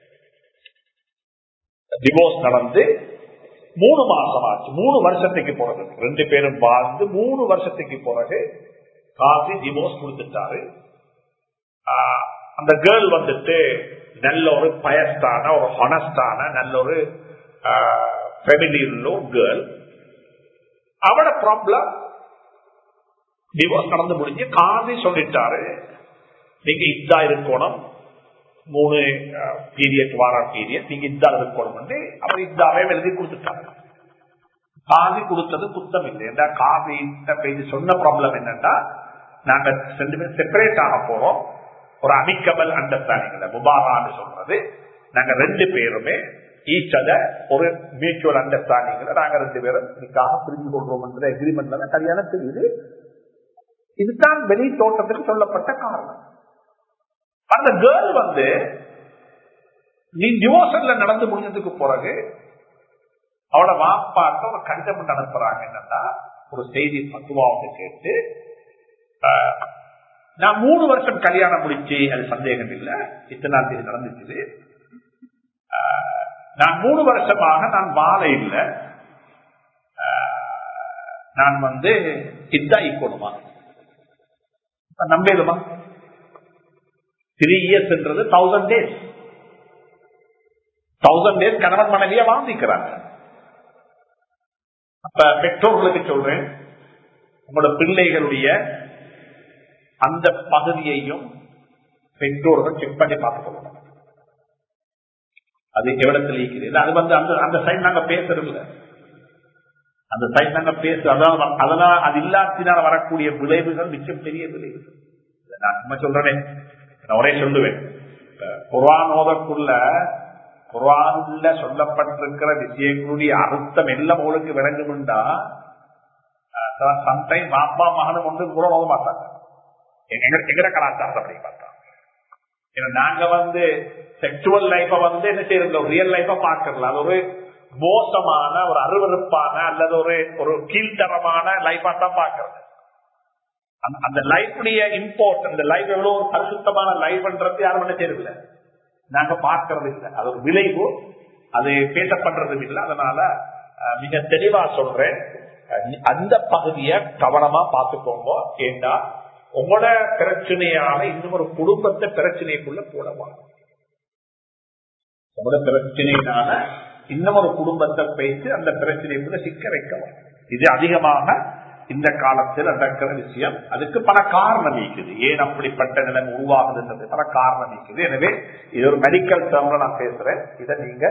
டிவோர்ஸ் நடந்து மூணு மாசம் ஆச்சு மூணு வருஷத்துக்கு பிறகு ரெண்டு பேரும் வாழ்ந்து மூணு வருஷத்துக்கு பிறகு காசி டிவோர்ஸ் கொடுத்துட்டாரு ஆஹ் அந்த கேர்ள் வந்துட்டு நல்ல ஒரு பயஸ்டான ஒரு ஹொனஸ்டான நல்ல ஒரு ஃபெமிலியில் கேர்ள் அவட ப்ராப்ளம் டிவோர்ஸ் நடந்து முடிஞ்சு காசி சொல்லிட்டாரு நீங்க இதா இருக்கணும் மூணு பீரியட் வார பீரியட் நீங்க இதா இருக்கணும் அவர் இதாவே எழுதி கொடுத்துட்டாங்க காதி கொடுத்தது குத்தம் இல்லை ஏன்னா காதி பேசி சொன்ன ப்ராப்ளம் என்னன்னா நாங்க ரெண்டு பேரும் செப்பரேட் ஆக போறோம் ஒரு அமிக்கபல் அண்டர்ஸ்டாண்டிங் முபாரான்னு சொல்றது நாங்க ரெண்டு பேருமே ஈச் அத ஒரு மியூச்சுவல் அண்டர்ஸ்டாண்டிங்ல நாங்க ரெண்டு பேரும் இதுக்காக புரிஞ்சு கொள்றோம் என்ற அக்ரிமெண்ட்ல கல்யாணம் தெரியுது இதுதான் வெளி தோட்டத்துக்கு சொல்லப்பட்ட காரணம் அந்த கேர்ள் வந்து நீ டிவோர்ஷன்ல நடந்து முடிஞ்சதுக்கு பிறகு அவளோட வாப்பாட்ட ஒரு கடிதம் அனுப்புறாங்க என்னன்னா ஒரு செய்தி பத்துவாவுக்கு கேட்டு நான் மூணு வருஷம் கல்யாணம் முடிச்சு அது சந்தேகம் இல்லை இத்தனாம் தேதி நடந்துச்சு நான் மூணு வருஷமாக நான் வாழ இல்லை நான் வந்து இதா ஈக்கணுமா நம்பேதுமா த்ரீ இயர்ஸ் என்றது தௌசண்ட் டேஸ் தௌசண்ட் டேஸ் கணவன் மனைவியா வாழ்ந்திக்கிறாங்க அப்ப பெற்றோர்களுக்கு சொல்றேன் உங்களோட பிள்ளைகளுடைய அந்த பகுதியையும் பெற்றோர்கள் செக் பண்ணி பார்த்துக் கொள்ளணும் அது எவ்வளத்தில் இருக்கிறது அது வந்து அந்த அந்த சைட் நாங்க பேசுறதில்ல அந்த சைட் நாங்க பேச அதான் அதனால் அது இல்லாத்தினால் வரக்கூடிய விளைவுகள் மிச்சம் பெரிய விளைவுகள் நான் சும்மா சொல்றேன் நான் ஒரே சொல்லுவேன் குரான் ஓதக்குள்ள குரானுள்ள சொல்லப்பட்டிருக்கிற விஷயங்களுடைய அர்த்தம் எல்லாம் உங்களுக்கு விளங்கும்டா சம்டைம் பாப்பா மகனும் ஒன்று கூட ஓத மாட்டாங்க எங்கட கலாச்சாரம் அப்படி பார்த்தா நாங்க வந்து செக்சுவல் லைஃப வந்து என்ன செய்யறது ரியல் லைஃப பாக்கல அது ஒரு மோசமான ஒரு அருவறுப்பான அல்லது ஒரு ஒரு கீழ்த்தரமான லைஃபா தான் பாக்குறது அந்த லைஃபுடைய இம்போர்ட் அந்த லைஃப் எவ்வளவு ஒரு பரிசுத்தமான லைஃப்ன்றது யாரும் என்ன செய்யறதில்ல நாங்க பார்க்கறது இல்லை அது ஒரு விளைவு அது பேசப்படுறதும் இல்லை அதனால மிக தெளிவா சொல்றேன் அந்த பகுதியை கவனமா பார்த்துக்கோங்க ஏன்னா உங்களோட பிரச்சனையால இன்னும் ஒரு குடும்பத்தை பிரச்சனைக்குள்ள போடலாம் உங்களோட பிரச்சனையினால இன்னும் ஒரு குடும்பத்தை பேசி அந்த பிரச்சனைக்குள்ள சிக்க வைக்கலாம் இது அதிகமாக இந்த காலத்தில் நடக்கிற விஷயம் அதுக்கு பல காரணம் இருக்குது ஏன் அப்படிப்பட்ட நிலைமை உருவாகுதுன்றது பல காரணம் இருக்குது எனவே இது ஒரு மெடிக்கல் டேர்ம்ல நான் பேசுறேன் இதை நீங்க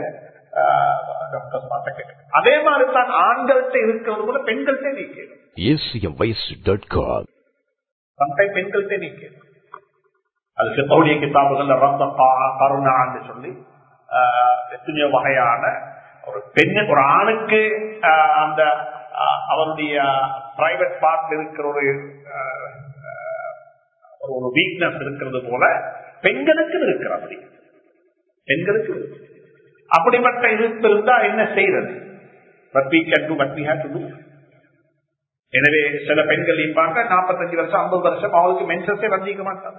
அதே மாதிரி தான் ஆண்கள்கிட்ட இருக்கிறது கூட பெண்கள்கிட்ட நீக்கணும் சம்டைம் பெண்கள்கிட்ட நீக்கணும் அது சித்தவுடைய கிதாபுகள் ரத்த கருணான்னு சொல்லி எத்தனையோ வகையான ஒரு பெண்ணு ஒரு ஆணுக்கு அந்த அவருடைய பிரைவேட் பார்ட் இருக்கிற ஒரு ஒரு வீக்னஸ் இருக்கிறது போல பெண்களுக்கு இருக்கிற அப்படி பெண்களுக்கு அப்படிப்பட்ட இருப்பு இருந்தா என்ன செய்யறது எனவே சில பெண்கள் இருப்பாங்க நாற்பத்தஞ்சு வருஷம் ஐம்பது வருஷம் அவளுக்கு மென்சஸே வந்திக்க மாட்டாங்க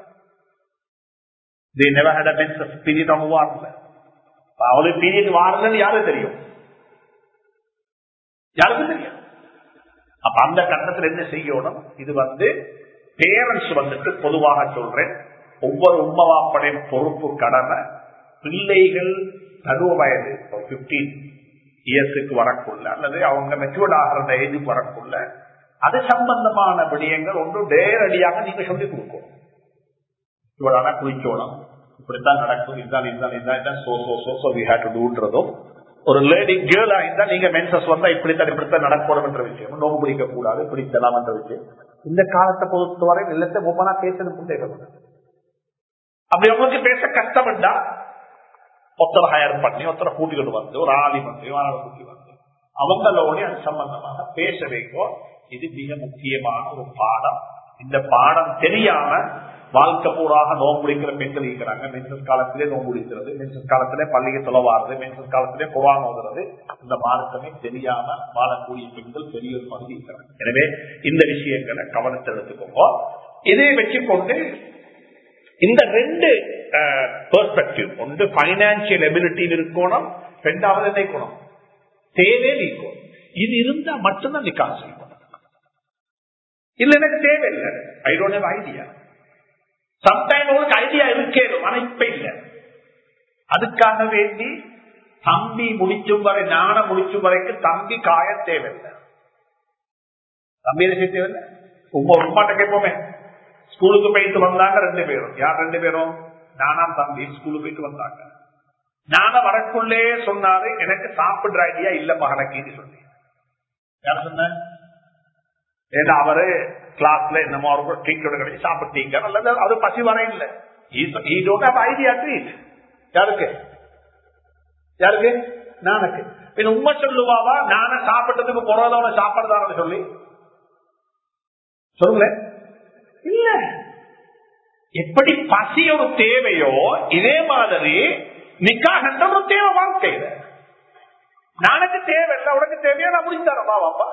பீரியட் அவங்க வாரல அவளுக்கு பீரியட் வாரலன்னு யாரும் தெரியும் யாருக்கும் தெரியும் அப்ப அந்த கட்டத்தில் என்ன செய்யணும் இது வந்து பேரண்ட்ஸ் வந்துட்டு பொதுவாக சொல்றேன் ஒவ்வொரு உம்மவாப்படையும் பொறுப்பு கடமை பிள்ளைகள் பருவ வயது பிப்டீன் இயர்ஸுக்கு வரக்குள்ள அல்லது அவங்க மெச்சூர்ட் ஆகிற ஏஜுக்கு வரக்குள்ள அது சம்பந்தமான விடயங்கள் ஒன்றும் நேரடியாக நீங்க சொல்லிக் கொடுக்கணும் இவ்வளவு குளிச்சோணும் இப்படித்தான் நடக்கும் இதுதான் இதுதான் இதுதான் so so so so we had to டூன்றதும் ஒரு லேடி கேர்ளா இருந்தா நீங்க மென்சஸ் வந்தா இப்படித்தான் இப்படித்தான் நடக்கணும் என்ற விஷயம் நோம்பு பிடிக்க கூடாது பிடிக்கலாம் என்ற விஷயம் இந்த காலத்தை பொறுத்தவரை இல்லத்தை ஒவ்வொன்றா பேசணும் தேவைப்படும் அப்படி உங்களுக்கு பேச கஷ்டப்பட்டா ஒருத்தரை ஹயர் பண்ணி ஒருத்தரை கூட்டிக்கிட்டு வந்து ஒரு ஆளி வந்து வாழை கூட்டி வந்து அவங்களோட அது சம்பந்தமாக பேச வைக்கும் இது மிக முக்கியமான ஒரு பாடம் இந்த பாடம் தெரியாம வாழ்க்கை பூராக நோம்பு முடிக்கிற பெண்கள் இருக்கிறாங்க மென்சஸ் காலத்திலே நோம்பு முடிக்கிறது மென்சஸ் காலத்திலே பள்ளிக்கு தொலைவாடுறது மென்சஸ் காலத்திலே குரான் ஓதுறது இந்த மார்க்கமே தெரியாம வாழக்கூடிய பெண்கள் பெரிய ஒரு பகுதி இருக்கிறாங்க எனவே இந்த விஷயங்களை கவனத்தில் எடுத்துக்கோங்க இதை வச்சுக்கொண்டு இந்த ரெண்டு பெர்ஸ்பெக்டிவ் ஒன்று பைனான்சியல் எபிலிட்டி இருக்கணும் ரெண்டாவது என்ன இருக்கணும் தேவை இருக்கும் இது இருந்தா மட்டும்தான் நிக்காக செய்யணும் இல்ல எனக்கு தேவையில்லை I don't have idea sometime உங்களுக்கு ஐடியா இருக்கேனும் ஆனா இப்ப இல்ல அதுக்காக வேண்டி தம்பி முடிச்சும் வரை நான முடிச்சும் வரைக்கும் தம்பி காய தேவையில்லை தம்பி என்ன செய்ய தேவையில்லை உமா உமாட்ட கேட்போமே ஸ்கூலுக்கு போயிட்டு வந்தாங்க ரெண்டு பேரும் யார் ரெண்டு பேரும் நானாம் தம்பி ஸ்கூலுக்கு போயிட்டு வந்தாங்க நான வரக்குள்ளே சொன்னாரு எனக்கு சாப்பிடுற ஐடியா இல்ல மகனக்கு சொல்லி யார் சொன்ன ஏன்னா அவரு கிளாஸ்ல என்னமோ அவருக்கு ட்ரீட்டோட கிடைச்சி சாப்பிட்டீங்க அல்லது அது பசி வர இல்ல ஐடியா ட்ரீட் யாருக்கு யாருக்கு நானுக்கு பின் உண்மை சொல்லுவாவா நான சாப்பிட்டதுக்கு பொருளாதார சாப்பிடுதான்னு சொல்லி சொல்லுங்களேன் இல்ல எப்படி பசி ஒரு தேவையோ இதே மாதிரி நிக்காக ஒரு தேவை வாழ்க்கையில நானுக்கு தேவை இல்லை உனக்கு தேவையா நான் முடிச்சு தரப்பா வாப்பா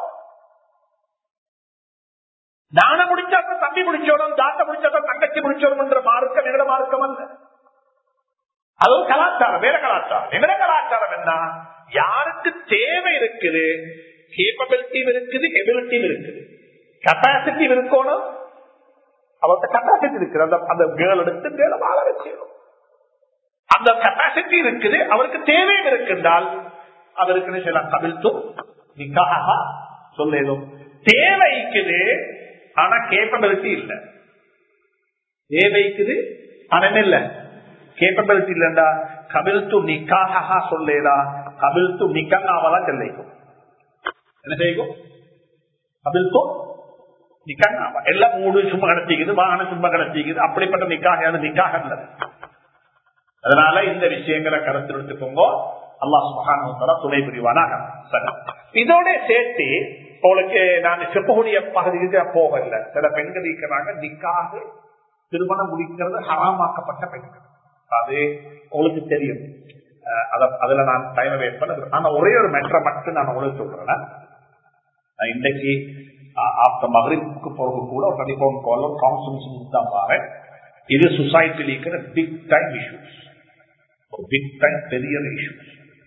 நான முடிச்சாத்தான் தம்பி முடிச்சோடும் தாத்த முடிச்சாத்தான் தங்கச்சி முடிச்சோடும் மார்க்கம் எங்கட மார்க்கம் அல்ல அது ஒரு கலாச்சாரம் வேற கலாச்சாரம் எங்கட கலாச்சாரம் என்ன யாருக்கு தேவை இருக்குது கேப்பபிலிட்டியும் இருக்குது எபிலிட்டியும் இருக்குது கெப்பாசிட்டி இருக்கணும் அவர்கிட்ட கெப்பாசிட்டி இருக்குது அந்த அந்த கேர்ள் எடுத்து கேர்ள வாழ வச்சிடும் அந்த கெப்பாசிட்டி இருக்குது அவருக்கு தேவையும் இருக்கின்றால் அவருக்கு சில கவிழ்த்தும் நிக்காக சொல்லேதும் தேவைக்குது ஆனா கேப்பபிலிட்டி இல்ல தேவைக்குது ஆனா என்ன இல்ல கேப்பபிலிட்டி இல்லண்டா கபில்த்து நிக்காக சொல்லேதா கபில்த்து நிக்காவதான் செல்லைக்கும் என்ன செய்யும் கபில்த்து நிக்காக எல்லாம் மூடு சும்மா கிடைச்சிக்குது வாகனம் சும்மா கிடைச்சிக்குது அப்படிப்பட்ட நிக்காக அது நிக்காக இல்ல அதனால இந்த விஷயங்களை கருத்தில் எடுத்துக்கோங்க அல்லாஹ் சுகான துணை புரிவானாக சரி இதோட சேர்த்து உங்களுக்கு நான் செப்பகுடிய பகுதிக்கு போகல சில பெண்கள் இருக்கிறாங்க நிக்காக திருமணம் முடிக்கிறது ஹராமாக்கப்பட்ட பெண்கள் அது உங்களுக்கு தெரியும் அதுல நான் டைம் வேஸ்ட் பண்ண ஆனா ஒரே ஒரு மெட்ரை மட்டும் நான் உங்களுக்கு சொல்றேன் இன்னைக்கு ஆப்டர் மகரிப்புக்கு பிறகு கூட ஒரு டெலிபோன் கால் கான்ஸ்டன்ஸ் தான் பாரு இது சொசைட்டியில் இருக்கிற big time issues big time பெரிய இஷ்யூஸ்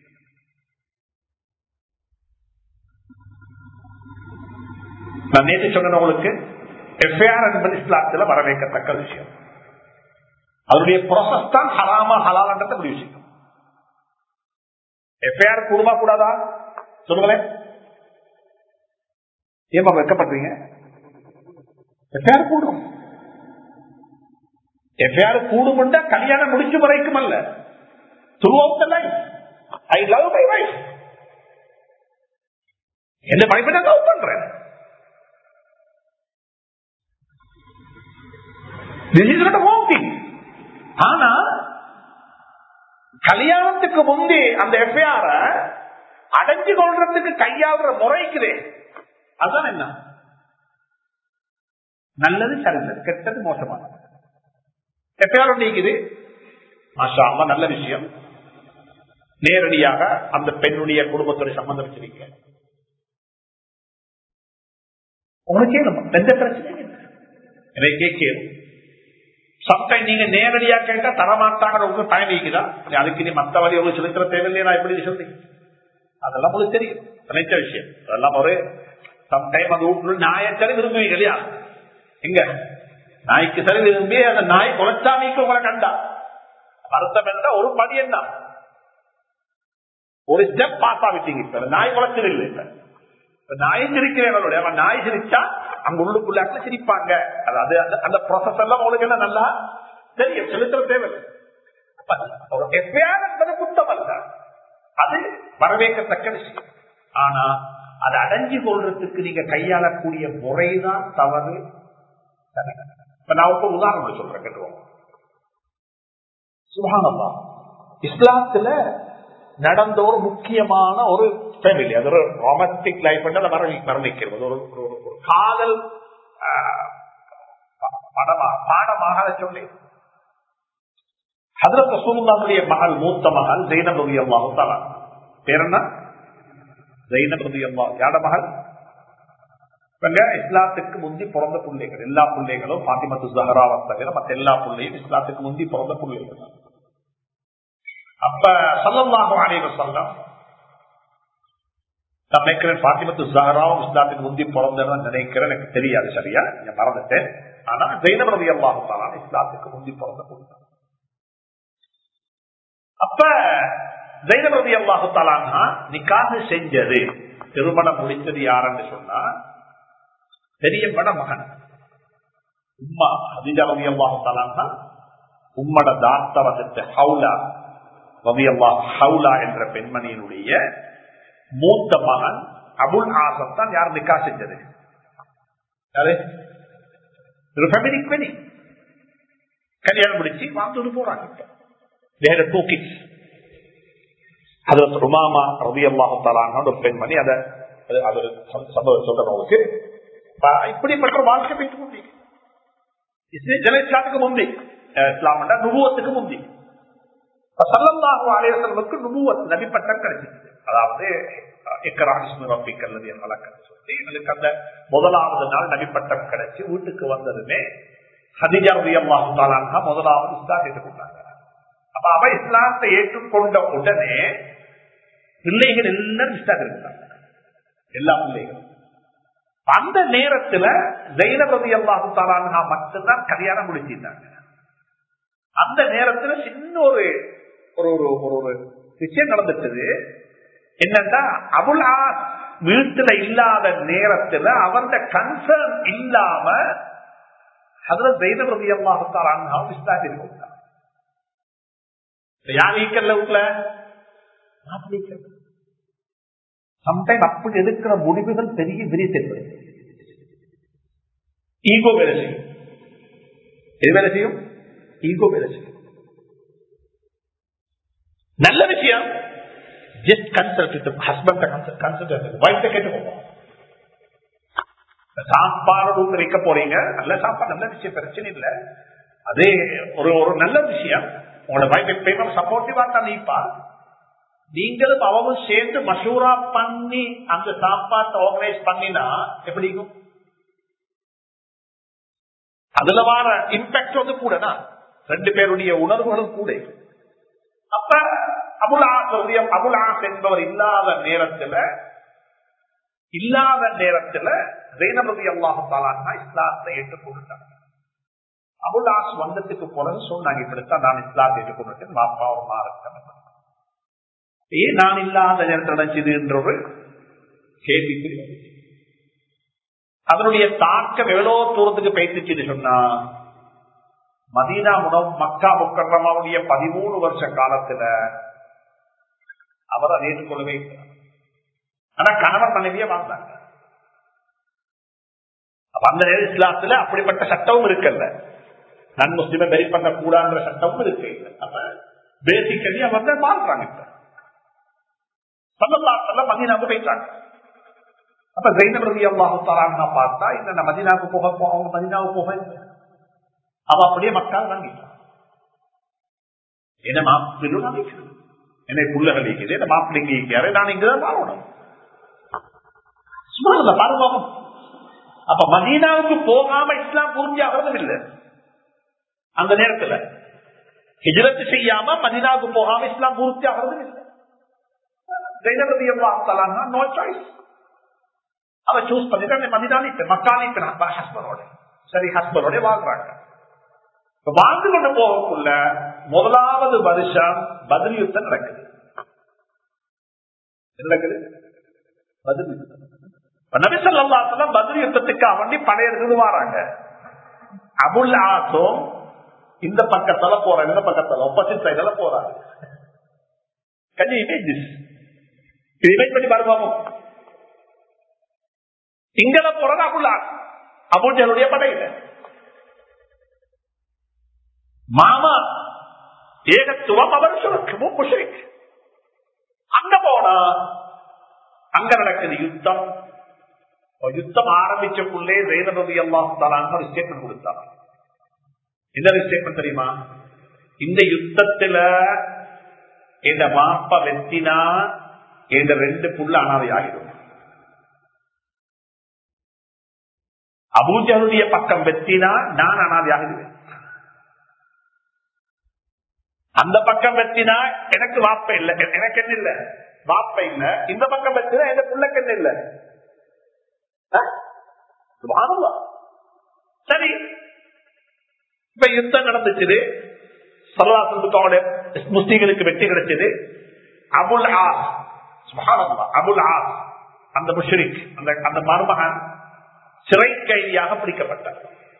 நான் நேற்று சொன்ன உங்களுக்கு எஃப்ஐஆர் என்பது இஸ்லாத்தில் வரவேற்கத்தக்க விஷயம் அதனுடைய ப்ராசஸ் தான் ஹராமா ஹலாலன்றத முடிவு செய்யும் எஃப்ஐஆர் கூடுமா கூடாதா சொல்லுங்களேன் ஏமா வைக்கப்படுறீங்க எஃப்ஐஆர் கூடும் எஃப்ஐஆர் கூடும் கல்யாணம் முடிச்சு வரைக்கும் அல்ல throughout the life I love my wife என்ன பயப்பட லவ் பண்றேன் ஆனா கல்யாணத்துக்கு முந்தி அந்த எஃப்ஐஆர அடைஞ்சு கொள்றதுக்கு கையாளுற முறைக்குதே அதுதான் என்ன நல்லது சரிந்தது கெட்டது மோசமானது எஃப்ஐஆர் நீக்குது மாஷா அம்மா நல்ல விஷயம் நேரடியாக அந்த பெண்ணுடைய குடும்பத்துடைய சம்பந்தம் வச்சிருக்க உங்களுக்கு எந்த பிரச்சனையும் இல்லை கேட்கணும் சம்டைம் நீங்க நேரடியா கேட்டா தரமாட்டாங்க உங்களுக்கு டைம் இருக்குதா அதுக்கு நீ மத்த வழி உங்களுக்கு செலுத்துற தேவையில்லையா நான் எப்படி சொல்லி அதெல்லாம் உங்களுக்கு தெரியும் நினைச்ச விஷயம் அதெல்லாம் ஒரு சம்டைம் அந்த வீட்டுல நாயச்சரி விரும்புவீங்க இல்லையா எங்க நாய்க்கு சரி விரும்பி அந்த நாய் குலச்சாமிக்கு உங்களை கண்டா அர்த்தம் என்ன ஒரு படி என்ன ஒரு ஸ்டெப் பாஸ் ஆகிட்டீங்க இப்ப நாய் குலைச்சது இல்லை இப்ப நாய் சிரிக்கிறவங்களுடைய அவன் நாய் சிரிச்சா அங்க உள்ளுக்குள்ளாக்க சிரிப்பாங்க அதாவது அந்த ப்ராசஸ் எல்லாம் உங்களுக்கு என்ன நல்லா தெரியும் செலுத்துற தேவை எப்பயாவது என்பது குத்தம் அல்ல அது வரவேற்கத்தக்க விஷயம் ஆனா அதை அடைஞ்சு கொள்றதுக்கு நீங்க கையாளக்கூடிய முறைதான் தவறு இப்ப நான் ஒரு உதாரணம் சொல்றேன் கேட்டுவோம் சுபானல்லா இஸ்லாத்துல நடந்த ஒரு முக்கியமான ஒரு ஃபேமிலி அது ஒரு ரொமான்டிக் லைஃப் வர்ணிக்கிறது ஒரு ஒரு காதல் பாடமாக பாடமாக அதை சொல்லி ஹதரத் ரசூலுல்லாவுடைய மகள் மூத்த மகள் ஜெயினப் ரவி அல்லாஹு தாலா பேர் என்ன ஜெயினப் ரவி அல்லா யாட மகள் இவங்க இஸ்லாத்துக்கு முந்தி பிறந்த பிள்ளைகள் எல்லா பிள்ளைகளும் பாத்திமத்து ஜஹராவை தவிர மற்ற எல்லா பிள்ளையும் இஸ்லாத்துக்கு முந்தி பிறந்த பிள்ளைகள் அப்ப சல்லல்லாஹு அலைஹி வஸல்லம் நான் நினைக்கிறேன் பாத்திமத்து ஜஹராவும் இஸ்லாத்துக்கு முந்தி பிறந்தேன்னு நினைக்கிறேன் எனக்கு தெரியாது சரியா நீங்க மறந்துட்டேன் ஆனா ஜெயினப் ரவி அல்லாஹு தாலா இஸ்லாத்துக்கு முந்தி பிறந்த பிள்ளை அப்ப ஜெயினபதி அல்லாஹு தாலான்னா நிக்காக செஞ்சது திருமணம் முடித்தது யாருன்னு சொன்னா பெரியம்மட மகன் உம்மா ஹதிஜா ரவி அல்லாஹு தாலான்னா உம்மட தாத்த வந்துட்டு ஹவுலா ரவி அல்லாஹ் ஹவுலா என்ற பெண்மணியினுடைய மூத்த மகன் அபுல் ஆசம் தான் யார் நிக்கா செஞ்சது யாரு ஒரு ஃபேமிலி பெணி கல்யாணம் முடிச்சு வாழ்ந்துட்டு போறாங்க இப்ப they had two kids அதுல ருமாமா ரவி அல்லாஹாலான ஒரு பெண்மணி அதை அது ஒரு சம்பவம் சொல்றேன் உங்களுக்கு இப்படிப்பட்ட வாழ்க்கை போயிட்டு கொண்டீங்க ஜன இஸ்லாத்துக்கு முந்தி இஸ்லாம் நுபுவத்துக்கு முந்தி சல்லல்லாஹு அலையசல்லுக்கு நுபுவத் நபிப்பட்டம் கிடைச்சிருக்கு அதாவது சொல்லி எங்களுக்கு அந்த முதலாவது நாள் நபிப்பட்டம் கிடைச்சி வீட்டுக்கு வந்ததுமே ஹதிஜா ரவி அல்லாஹு முதலாவது இஸ்லாத்தை கொண்டாங்க அப்ப அவ இஸ்லாத்தை ஏற்றுக்கொண்ட உடனே பிள்ளைகள் எல்லாரும் இஸ்லாத்தில் இருந்தாங்க எல்லா பிள்ளைகளும் அந்த நேரத்துல ஜெயினபதி அல்லாஹு தாலான்ஹா மட்டும்தான் கல்யாணம் முடிச்சிருந்தாங்க அந்த நேரத்துல சின்ன ஒரு ஒரு ஒரு ஒரு விஷயம் நடந்துட்டது என்னன்னா அபுல் வீட்டுல இல்லாத நேரத்துல அவருடைய கன்சர்ன் இல்லாம அதுல ஜெயினபதி அல்லாஹு தாலான்ஹா இஸ்லாத்தில் கொடுத்தாங்க யார் ஈக்கல்ல வீட்டுல சம்டைம் அப்படி எடுக்கிற முடிவுகள் பெரிய விரித்தென்பது ஈகோ வேலை செய்யும் எது வேலை செய்யும் ஈகோ வேலை செய்யும் நல்ல விஷயம் just consult husband consult wife கேட்டுக்கோங்க சாப்பாடு வைக்க போறீங்க நல்ல சாப்பாடு நல்ல விஷயம் பிரச்சனை இல்லை அதே ஒரு ஒரு நல்ல விஷயம் உங்களோட வைஃப் எப்பயுமே சப்போர்ட்டிவா தான் நீப்பா நீங்களும் அவவும் சேர்ந்து மசூரா பண்ணி அந்த சாப்பாட்டை ஆர்கனைஸ் பண்ணினா எப்படி இருக்கும் அதுல வர இம்பாக்ட் வந்து கூடனா ரெண்டு பேருடைய உணர்வுகளும் கூட அப்ப அபுலாஸ் அபுலாஸ் என்பவர் இல்லாத நேரத்துல இல்லாத நேரத்துல ஜெயினபதி அல்லாஹாலா இஸ்லாத்தை ஏற்றுக்கொண்டாங்க அபுலாஸ் வந்ததுக்கு பிறகு சொன்னாங்க இப்படித்தான் நான் இஸ்லாத்தை ஏற்றுக்கொண்டேன் மாப்பா ஒரு மாறட்டம் ஏன் நான் இல்லாத நேரத்தில் நடந்தது என்ற ஒரு கேள்வி அதனுடைய தாக்கம் எவ்வளவு தூரத்துக்கு பேசிச்சுன்னு சொன்னா மதீனா உணவு மக்கா முக்கரமாவுடைய பதிமூணு வருஷ காலத்துல அவர் அதை ஏற்றுக்கொள்ளவே ஆனா கணவன் மனைவிய வாழ்ந்தாங்க அந்த நேர இஸ்லாத்துல அப்படிப்பட்ட சட்டமும் இருக்கல்ல நன் முஸ்லிமை வெரி பண்ண கூடாதுன்ற சட்டமும் இருக்கு அப்ப பேசிக்கலி அவர் தான் வாழ்றாங்க இப்ப சல்லல்லாத்துல மதீனாவுக்கு போயிட்டாங்க அப்ப ஜெயினப் ரவி அல்லாஹு தராங்கன்னா பார்த்தா இந்த மதினாவுக்கு போக அவங்க மதினாவுக்கு போக அவ அப்படியே மக்கள் வாங்கிட்டான் என்ன மாப்பிள்ளும் நினைக்கணும் என்னை புள்ளகள் இருக்குது என்ன மாப்பிள்ளைங்க இருக்கிறாரு நான் இங்கதான் வாழணும் சும்மா பாருங்க அப்ப மதீனாவுக்கு போகாம இஸ்லாம் புரிஞ்சாகிறதும் இல்லை அந்த நேரத்துல ஹிஜரத்து செய்யாம மதீனாவுக்கு போகாம இஸ்லாம் பூர்த்தி ஆகிறதும் இல்லை ஜெயினபதி அல்லாஹ் நோ சாய்ஸ் அவ சூஸ் பண்ணிட்டு மதினாலி மக்காலி ஹஸ்பண்டோட சரி ஹஸ்பண்டோட வாழ்றாங்க வாழ்ந்து கொண்டு போகக்குள்ள முதலாவது வருஷம் பதில் யுத்தம் நடக்குது நடக்குது பதில் யுத்தம் நபிசல்லாத்துல பதில் யுத்தத்துக்கு அவண்டி படையெடுத்து வராங்க அபுல் ஆசும் இந்த பக்கத்தால போறாங்க இந்த பக்கத்தால ஒப்போசிட் சைடுல போறாங்க கஞ்சி இமேஜ் இமேஜ் பண்ணி பாருங்க இங்கல போறது அபுல்லா அபுஜலுடைய படையில மாமா ஏகத்துவம் அவர் சுரக்கமும் முஷரிக் அங்க போனா அங்க நடக்குது யுத்தம் யுத்தம் ஆரம்பிச்சக்குள்ளே ஜெயநபதி எல்லாம் தலான்னு ஒரு ஸ்டேட்மெண்ட் கொடுத்தாங்க என்ன ஸ்டேட்மெண்ட் தெரியுமா இந்த யுத்தத்துல இந்த மாப்ப வெத்தினா இந்த ரெண்டு புள்ள அனாதை ஆகிடும் அபூஜருடைய பக்கம் வெத்தினா நான் அனாதை ஆகிடுவேன் அந்த பக்கம் வெத்தினா எனக்கு வாப்ப இல்ல எனக்கு என்ன இல்ல வாப்ப இல்ல இந்த பக்கம் வெத்தினா எந்த புள்ளக்கு என்ன இல்ல சரி இப்ப யுத்தம் நடந்துச்சு சல்லாசத்துக்கோட முஸ்லீம்களுக்கு வெற்றி கிடைச்சது அபுல் ஆஸ் அபுல் ஆஸ் அந்த முஷ்ரிக் அந்த அந்த மருமகன் சிறை கைதியாக பிடிக்கப்பட்டார்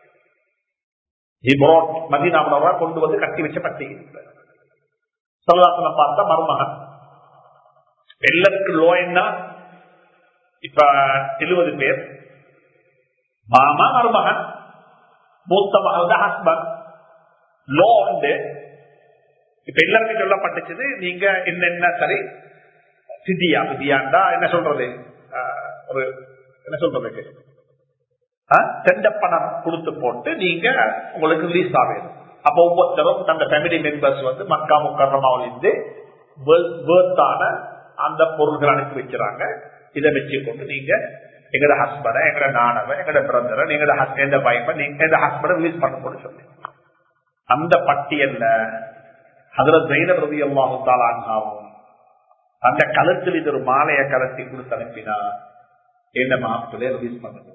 மதினாவினவரா கொண்டு வந்து கட்டி வச்ச பட்டி சல்லாசனம் பார்த்த மருமகன் எல்லாருக்கும் லோ என்ன இப்ப எழுபது பேர் மாமா மருமகன் மூத்த மகள் ஹஸ்பண்ட் லோ உண்டு இப்ப எல்லாருக்கும் சொல்லப்பட்டுச்சு நீங்க என்னென்ன சரி சிதியா சிதியாண்டா என்ன சொல்றது ஒரு என்ன சொல்றதுக்கு செண்ட பணம் கொடுத்து போட்டு நீங்க உங்களுக்கு ரிலீஸ் ஆகும் அப்ப ஒவ்வொருத்தரும் தங்க ஃபேமிலி மெம்பர்ஸ் வந்து மக்கா முக்கரமாவில் இருந்து வேர்த்தான அந்த பொருள்கள் அனுப்பி வச்சுறாங்க இதை வச்சு கொண்டு நீங்க எங்கட ஹஸ்பண்ட எங்கட நானவ எங்கட பிரதர எங்கட எந்த வைஃப நீங்க எந்த ஹஸ்பண்ட ரிலீஸ் பண்ண போட சொல்லி அந்த பட்டியல்ல அதுல ஜெயின பிரதி அல்லாஹாலும் அந்த கழுத்தில் இது ஒரு மாலைய கலத்தி கொடுத்து அனுப்பினா என்ன மாப்பிள்ளை ரிலீஸ் பண்ண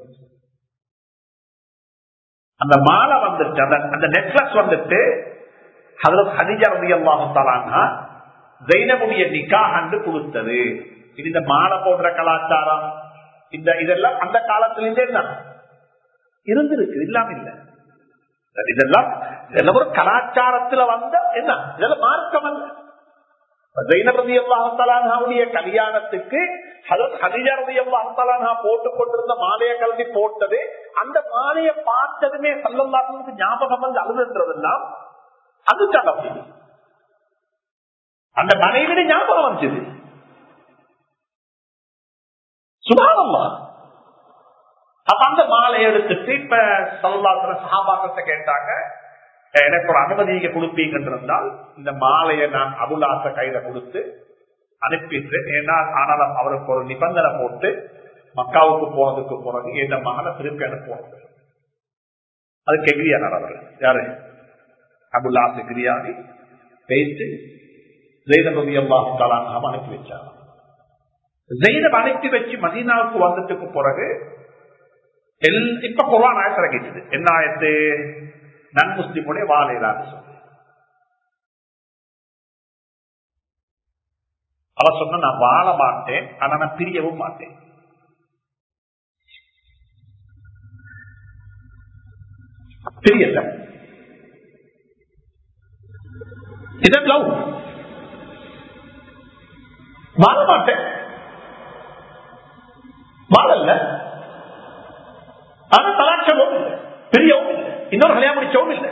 அந்த மாலை வந்துட்டு அந்த அந்த நெக்லஸ் வந்துட்டு அதுல ஹனிஜா ரதி அல்லாஹாலான்னா ஜெயினமுடைய நிக்காஹ் கொடுத்தது இது இந்த மாலை போன்ற கலாச்சாரம் இந்த இதெல்லாம் அந்த காலத்திலிருந்தே என்ன இருந்திருக்கு இல்லாம இல்ல இதெல்லாம் இதெல்லாம் ஒரு கலாச்சாரத்துல வந்த என்ன இதெல்லாம் மார்க்கம் அல்ல ஜெயினபதி அல்லாஹாலுடைய கல்யாணத்துக்கு ஹதிஜரதி அல்லாஹாலா போட்டுக் கொண்டிருந்த மாலையை கல்வி போட்டது அந்த மாலையை பார்த்ததுமே சல்லல்லாஹுக்கு ஞாபகம் வந்து அழுதுன்றதெல்லாம் அதுக்காக அந்த மனைவிட ஞாபகம் வந்துச்சு சுபாவம்மா அப்ப அந்த மாலை எடுத்துட்டு இப்ப சல்லாத்துல சகாபாக்கத்தை கேட்டாங்க எனக்கு ஒரு அனுமதி நீங்க கொடுப்பீங்கன்றிருந்தால் இந்த மாலையை நான் அபுலாச கையில கொடுத்து அனுப்பிட்டு ஏன்னா ஆனாலும் அவருக்கு ஒரு நிபந்தனை போட்டு மக்காவுக்கு போனதுக்கு பிறகு இந்த மகனை திருப்பி அனுப்புவாங்க அதுக்கு எகிரியானார் அவர் யாரு அபுல்லாசு கிரியாதி பேசி ஜெயினபதி அல்லாஹாலாம் அனுப்பி வச்சார் ஜெயினப் அனுப்பி வச்சு மதீனாவுக்கு வந்ததுக்கு பிறகு இப்ப குரான் ஆயத்து இறங்கிச்சது என்ன ஆயத்து நன் முஸ்லிமுடைய வாழையிலான்னு சொல்லி அவ சொன்ன நான் வாழ மாட்டேன் ஆனா நான் பிரியவும் மாட்டேன் பிரியல இதன் லவ் வாழ மாட்டேன் வாழல்ல ஆனா தலாட்சமும் இல்லை பிரியவும் இல்லை இன்னொரு கல்யாணம் முடிச்சவும் இல்லை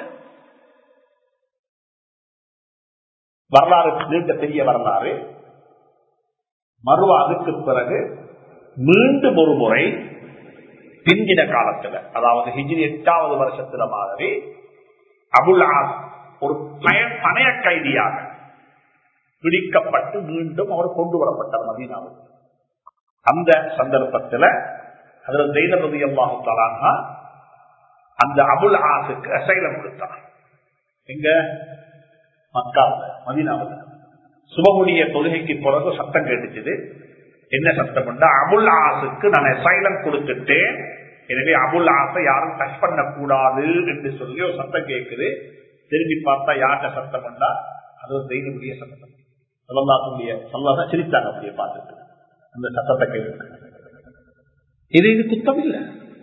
வரலாறு நீண்ட பெரிய வரலாறு மறுவ அதுக்கு பிறகு மீண்டும் ஒரு முறை பிந்தின காலத்துல அதாவது ஹிஜிரி எட்டாவது வருஷத்துல மாதிரி அபுல் ஒரு பணைய கைதியாக பிடிக்கப்பட்டு மீண்டும் அவர் கொண்டு வரப்பட்டார் மதீனாவுக்கு அந்த சந்தர்ப்பத்தில் அதில் தெய்வபதி அல்லாஹாலான்னா அந்த அபுல் ஆசுக்கு அசைலம் கொடுத்தார் எங்க மக்காவில் மதீனாவில் சுபகுடைய தொழுகைக்கு பிறகு சத்தம் கேட்டுச்சுது என்ன சத்தம் அபுல் ஆசுக்கு நான் அசைலம் கொடுத்துட்டேன் எனவே அபுல் ஆசை யாரும் டச் பண்ண கூடாது என்று சொல்லி ஒரு சத்தம் கேட்குது திரும்பி பார்த்தா யார்கிட்ட சத்தம் பண்ணா அது ஒரு தெய்வமுடைய சத்தம் சொல்லலாத்துடைய சொல்லாத சிரித்தாங்க அப்படியே பார்த்துட்டு அந்த சத்தத்தை கேட்டு இது இது குத்தம் இல்லை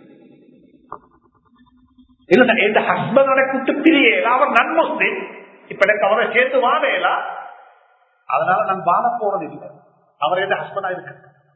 இல்ல எந்த ஹஸ்பண்டோட குட்டு பிரியல அவர் நன்முஸ்லிம் இப்ப எனக்கு அவரை சேர்த்து வாழையில அதனால நான் வாழ போறது இல்லை அவர் எந்த ஹஸ்பண்டா இருக்க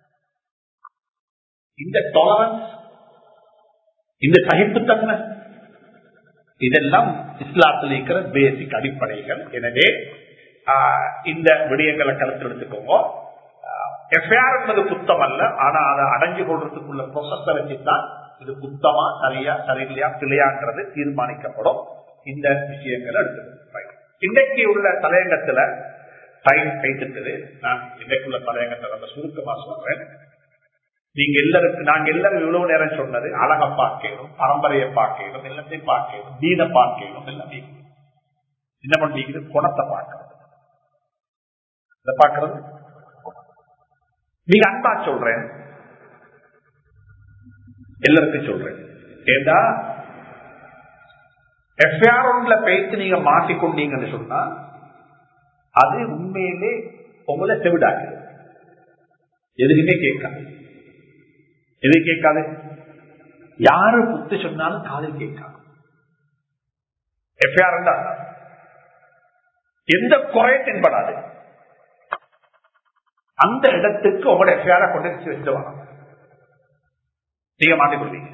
இந்த டாலரன்ஸ் இந்த சகிப்புத்தன்மை இதெல்லாம் இஸ்லாத்தில் இருக்கிற பேசிக் அடிப்படைகள் எனவே இந்த விடயங்களை கருத்து எடுத்துக்கோங்க எஃப்ஐஆர் என்பது குத்தம் அல்ல ஆனா அதை அடைஞ்சு கொள்றதுக்குள்ள ப்ரொசஸை வச்சுதான் இது குத்தமா சரியா சரியில்லையா பிள்ளையான்றது தீர்மானிக்கப்படும் இந்த விஷயங்களை எடுத்துக்கணும் Right. இன்றைக்கு உள்ள தலையங்கத்துல டைம் கைத்துட்டது நான் இன்றைக்குள்ள தலையங்கத்தை ரொம்ப சுருக்கமா சொல்றேன் நீங்க எல்லாருக்கும் நாங்க எல்லாரும் இவ்வளவு நேரம் சொன்னது அழக பார்க்கணும் பரம்பரையை பார்க்கணும் எல்லாத்தையும் பார்க்கணும் தீன பார்க்கணும் எல்லாம் நீக்கணும். என்ன பண்ணிக்கிறது குணத்தை பார்க்கறது இதை பார்க்கறது நீங்க அன்பா சொல்றேன் எல்லாருக்கும் சொல்றேன் ஏண்டா எஃப்ஆர் ஒன்ல பேசி நீங்க மாட்டிக்கொண்டீங்கன்னு சொன்னா அது உண்மையிலே உங்களை செவிடாக்குது எதுக்குமே கேட்காது எது கேட்காது யாரு புத்து சொன்னாலும் காதில் கேட்காது எஃப்ஐஆர் எந்த குறையும் தென்படாது அந்த இடத்துக்கு உங்களோட எஃப்ஐஆர் கொண்டு வச்சு வரணும் நீங்க மாட்டிக்கொள்வீங்க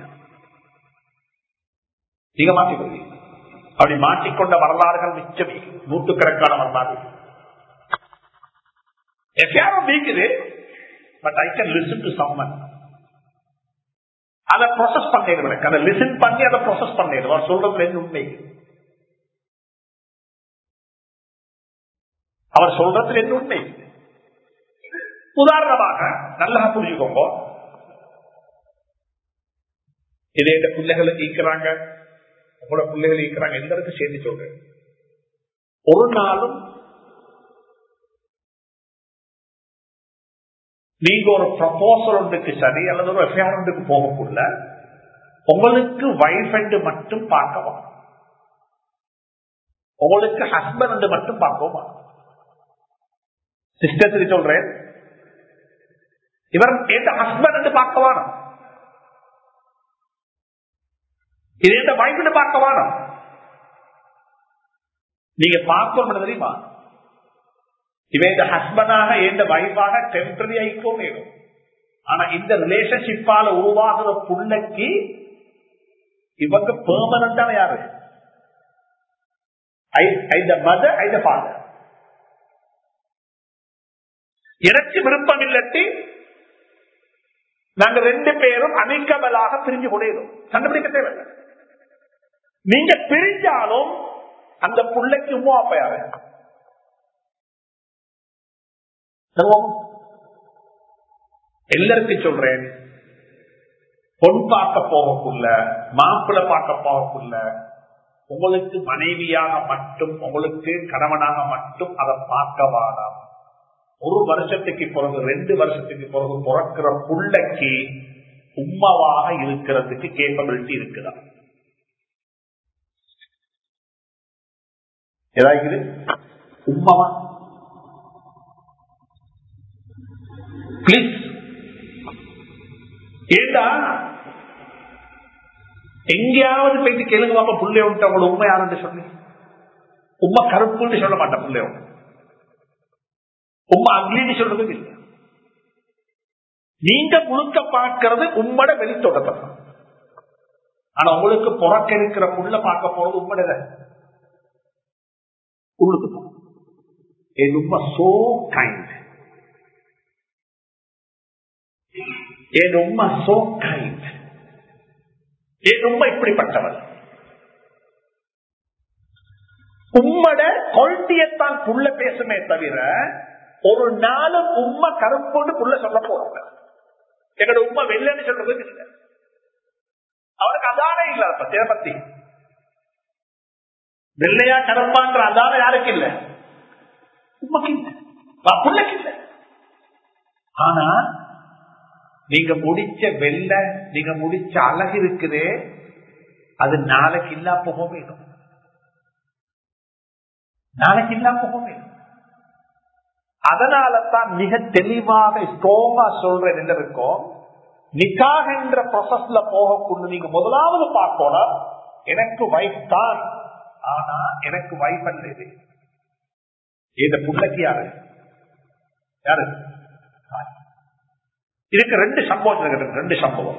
நீங்க மாட்டிக்கொள்வீங்க அப்படி மாட்டிக்கொண்ட வரலாறுகள் மிச்சமே நூற்றுக்கணக்கான வரலாறு எஃப்ஐஆரும் நீக்குது but I can listen to sermon அதை ப்ராசஸ் பண்ணிடுவேன் எனக்கு அதை லிசன் பண்ணி அதை ப்ராசஸ் பண்ணிடுவேன் அவர் சொல்றதுல என்ன உண்மை அவர் சொல்றதுல என்ன உண்மை உதாரணமாக நல்லா புரிஞ்சுக்கோங்க இதே இந்த பிள்ளைகளை ஈக்கிறாங்க உங்களோட பிள்ளைகளை ஈக்கிறாங்க எந்த இடத்துக்கு சேர்ந்து சொல்றேன் ஒரு நாளும் நீங்க ஒரு ப்ரப்போசல் ஒன்றுக்கு சரி அல்லது ஒரு எஃப்ஐஆர் ஒன்றுக்கு போகக்குள்ள உங்களுக்கு வைஃப் என்று மட்டும் பார்க்கவும் உங்களுக்கு ஹஸ்பண்ட் மட்டும் பார்க்கவும் சிஸ்டர் சொல்றேன் இவர் எந்த ஹஸ்பண்ட் என்று பார்க்கவானோ இது எந்த வைஃப் பார்க்கவானோ நீங்க பார்க்கணும் தெரியுமா இவன் இந்த ஹஸ்பண்டாக இந்த வைஃபாக டெம்பரரி ஆயிக்கும் வேணும் ஆனா இந்த ரிலேஷன்ஷிப்பால உருவாகிற புள்ளைக்கு இவங்க பெர்மனண்டான யாரு மதர் ஐ ஃபாதர் எனக்கு விருப்பம் இல்லட்டி நாங்க ரெண்டு பேரும் அமிக்கபலாக பிரிஞ்சு கொடையிடும் கண்டுபிடிக்க தேவையில்லை நீங்க பிரிஞ்சாலும் அந்த புள்ளைக்கு உமா அப்ப யாரு எல்லாருக்கும் சொல்றேன் பொன் பார்க்க போகக்குள்ள மாப்பிள்ள பார்க்க போகக்குள்ள உங்களுக்கு மனைவியாக மட்டும் உங்களுக்கு கணவனாக மட்டும் அதை பார்க்க வாடாம் ஒரு வருஷத்துக்கு பிறகு ரெண்டு வருஷத்துக்கு பிறகு பிறக்கிற புள்ளைக்கு உம்மவாக இருக்கிறதுக்கு கேப்பபிலிட்டி இருக்குதா ஏதாவது உம்மவா பிளீஸ் ஏண்டா எங்கேயாவது போயிட்டு கேளுங்க பாப்பா புள்ளை உண்டு அவங்களோட உண்மை யாருன்னு சொல்லி உண்மை கருப்புன்னு சொல்ல மாட்டேன் புள்ளை உண்டு உண்மை அக்லின்னு சொல்றதும் இல்லை நீங்க முழுக்க பார்க்கறது உம்மட வெளித்தோட்டத்தை ஆனா உங்களுக்கு புறக்க இருக்கிற புள்ள பார்க்க போறது உம்மட உள்ளுக்கு என் உண்மை சோ கைண்ட் என் உண்மை சோ கைண்ட் என் உண்மை இப்படிப்பட்டவர் உம்மட கொள்கையத்தான் புள்ள பேசுமே தவிர ஒரு நாளும் உண்மை கருப்புன்னு புள்ள சொல்ல போறாங்க எங்களோட உண்மை வெள்ளன்னு சொல்றது இல்லை அவருக்கு அதானே இல்ல பத்திய பத்தி வெள்ளையா கருப்பான்ற அதான யாருக்கு இல்ல உண்மைக்கு இல்ல புள்ளக்கு இல்ல ஆனா நீங்க முடிச்ச வெள்ள நீங்க முடிச்ச அழகு இருக்குதே அது நாளைக்கு இல்லா போக வேணும் நாளைக்கு இல்லா போக வேணும் அதனால தான் மிக தெளிவாக ஸ்ட்ராங்கா சொல்றேன் என்ன இருக்கும் நிக்காக என்ற ப்ரொசஸ்ல போகக்கூடிய நீங்க முதலாவது பார்க்கணும் எனக்கு வைஃப் தான் ஆனா எனக்கு வைஃப் அல்ல இது இந்த புள்ளக்கு யாரு யாரு இதுக்கு ரெண்டு சம்பவம் இருக்கு ரெண்டு சம்பவம்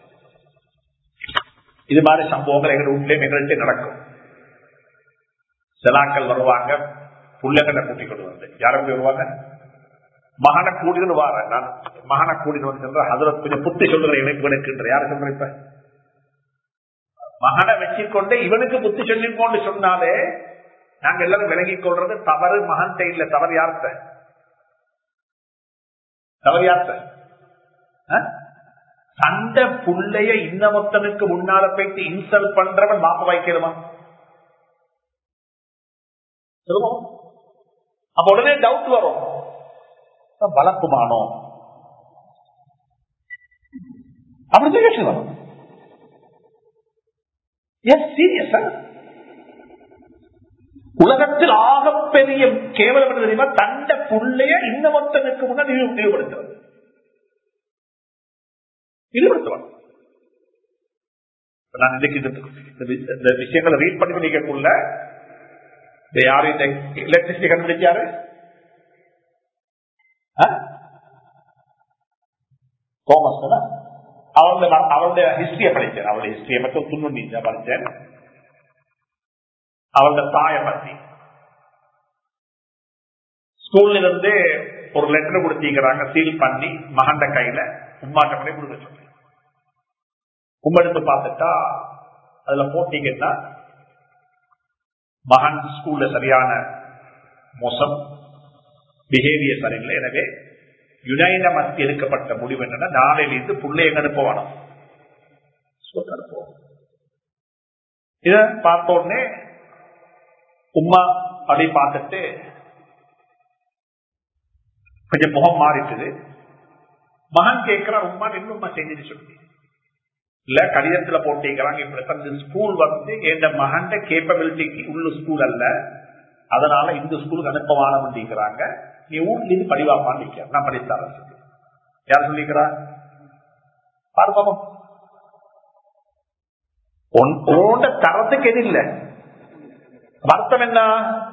இது மாதிரி சம்பவங்கள் எங்க வீட்லயும் எங்கள்கிட்ட நடக்கும் சிலாக்கள் வருவாங்க புள்ளகளை கூட்டி கொண்டு வந்து யாரும் வருவாங்க மகனை கூட்டிட்டு வார நான் மகனை கூட்டிட்டு வந்து சென்ற அதுல கொஞ்சம் புத்தி சொல்ற இணைப்பு எடுக்கின்ற யாரு சொல்ற இப்ப மகனை வச்சுக்கொண்டு இவனுக்கு புத்தி சொல்லிக்கொண்டு சொன்னாலே நாங்க எல்லாரும் விலகிக் கொள்றது தவறு மகன் இல்ல தவறு யார்த்த தவறு யார்த்த சண்டை புள்ளைய இன்னமொத்தனுக்கு முன்னால போயிட்டு இன்சல்ட் பண்றவன் மாப்ப வைக்கணுமா சொல்லுவோம் அப்ப உடனே டவுட் வரும் வளர்க்குமானோ அப்படி கேட்டு வரும் எஸ் சீரியஸ் உலகத்தில் ஆகப்பெரிய கேவலம் என்ன தெரியுமா தண்ட புள்ளைய இன்னமொத்தனுக்கு முன்னாடி இழிவுபடுத்துறது ஈடுபடுத்துவாங்க நான் இன்னைக்கு இந்த விஷயங்களை ரீட் பண்ணி பண்ணிக்கக்குள்ள யாரு இந்த எலக்ட்ரிசிட்டி கண்டுபிடிச்சாரு தோமஸ் அவருடைய அவருடைய ஹிஸ்டரிய படித்தேன் அவருடைய ஹிஸ்டரிய மட்டும் துண்ணுண்டி படித்தேன் அவருடைய தாய பத்தி ஸ்கூல்ல இருந்து ஒரு லெட்டர் கொடுத்திருக்கிறாங்க சீல் பண்ணி மகண்ட கையில உம்மாட்ட பண்ணி கொடுக்க சொல்லி உம்மெடுத்து பார்த்துட்டா அதுல போட்டீங்கன்னா மகன் ஸ்கூல்ல சரியான மோசம் பிஹேவியர் சரியில்லை எனவே யுனைட மத்திய எடுக்கப்பட்ட முடிவு என்னன்னா நாளையிலிருந்து புள்ளைய அனுப்புவானோ இத பார்த்த உடனே உமா அப்படி பார்த்துட்டு கொஞ்சம் முகம் மாறிட்டுது மகன் கேட்கிறான் உமா இன்னும் உமா செஞ்சுட்டு சொல்லி இல்ல கடிதத்துல போட்டிருக்கிறாங்க இப்படி ஸ்கூல் வந்து என் மகன் கேப்பபிலிட்டிக்கு உள்ள ஸ்கூல் அல்ல அதனால இந்த ஸ்கூலுக்கு அனுப்பவான பண்ணிக்கிறாங்க நீ வீட்டுல இருந்து படிவாப்பான்னு நிக்க நான் படித்தாரன் சொல்லி யார் சொல்லிக்கிறா பார்ப்போம் உன்னோட தரத்துக்கு எது இல்ல வருத்தம் என்ன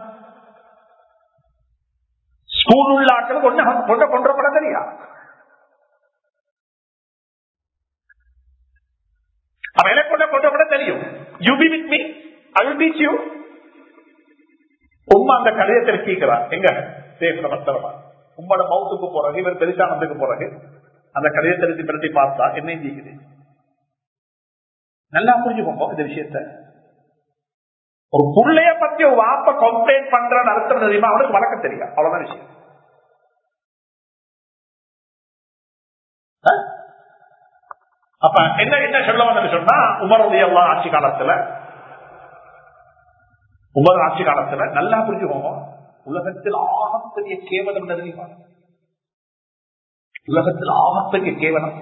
ஸ்கூல் உள்ள ஆட்கள் கொண்டு கொண்ட கொன்றப்பட தெரியா அவன் எனக்கு கொண்ட கொண்டப்பட தெரியும் you be with me I will teach you உமா அந்த கதையத்தை கேட்கிறான் எங்க சேஃப்ல பத்திரமா உம்மோட மவுத்துக்கு போறது இவர் பெருசானதுக்கு போறது அந்த கதையை தெரிஞ்சு பிரட்டி பார்த்தா என்ன ஜீக்குது நல்லா புரிஞ்சுக்கோங்க இந்த விஷயத்த ஒரு புள்ளைய பத்தி ஒரு வாப்ப கம்ப்ளைண்ட் பண்றான்னு அர்த்தம் தெரியுமா அவனுக்கு வழக்கம் தெரியும் அவ்வளவுதான் விஷயம் அப்ப என்ன என்ன சொல்ல வந்து சொன்னா உமருடைய ஆட்சி காலத்துல உமர் ஆட்சி காலத்துல நல்லா புரிஞ்சுக்கோங்க உலகத்தில் ஆகப்பெரிய கேவலம் என்ன தெரியுமா உலகத்தில் ஆகப்பெரிய கேவலம்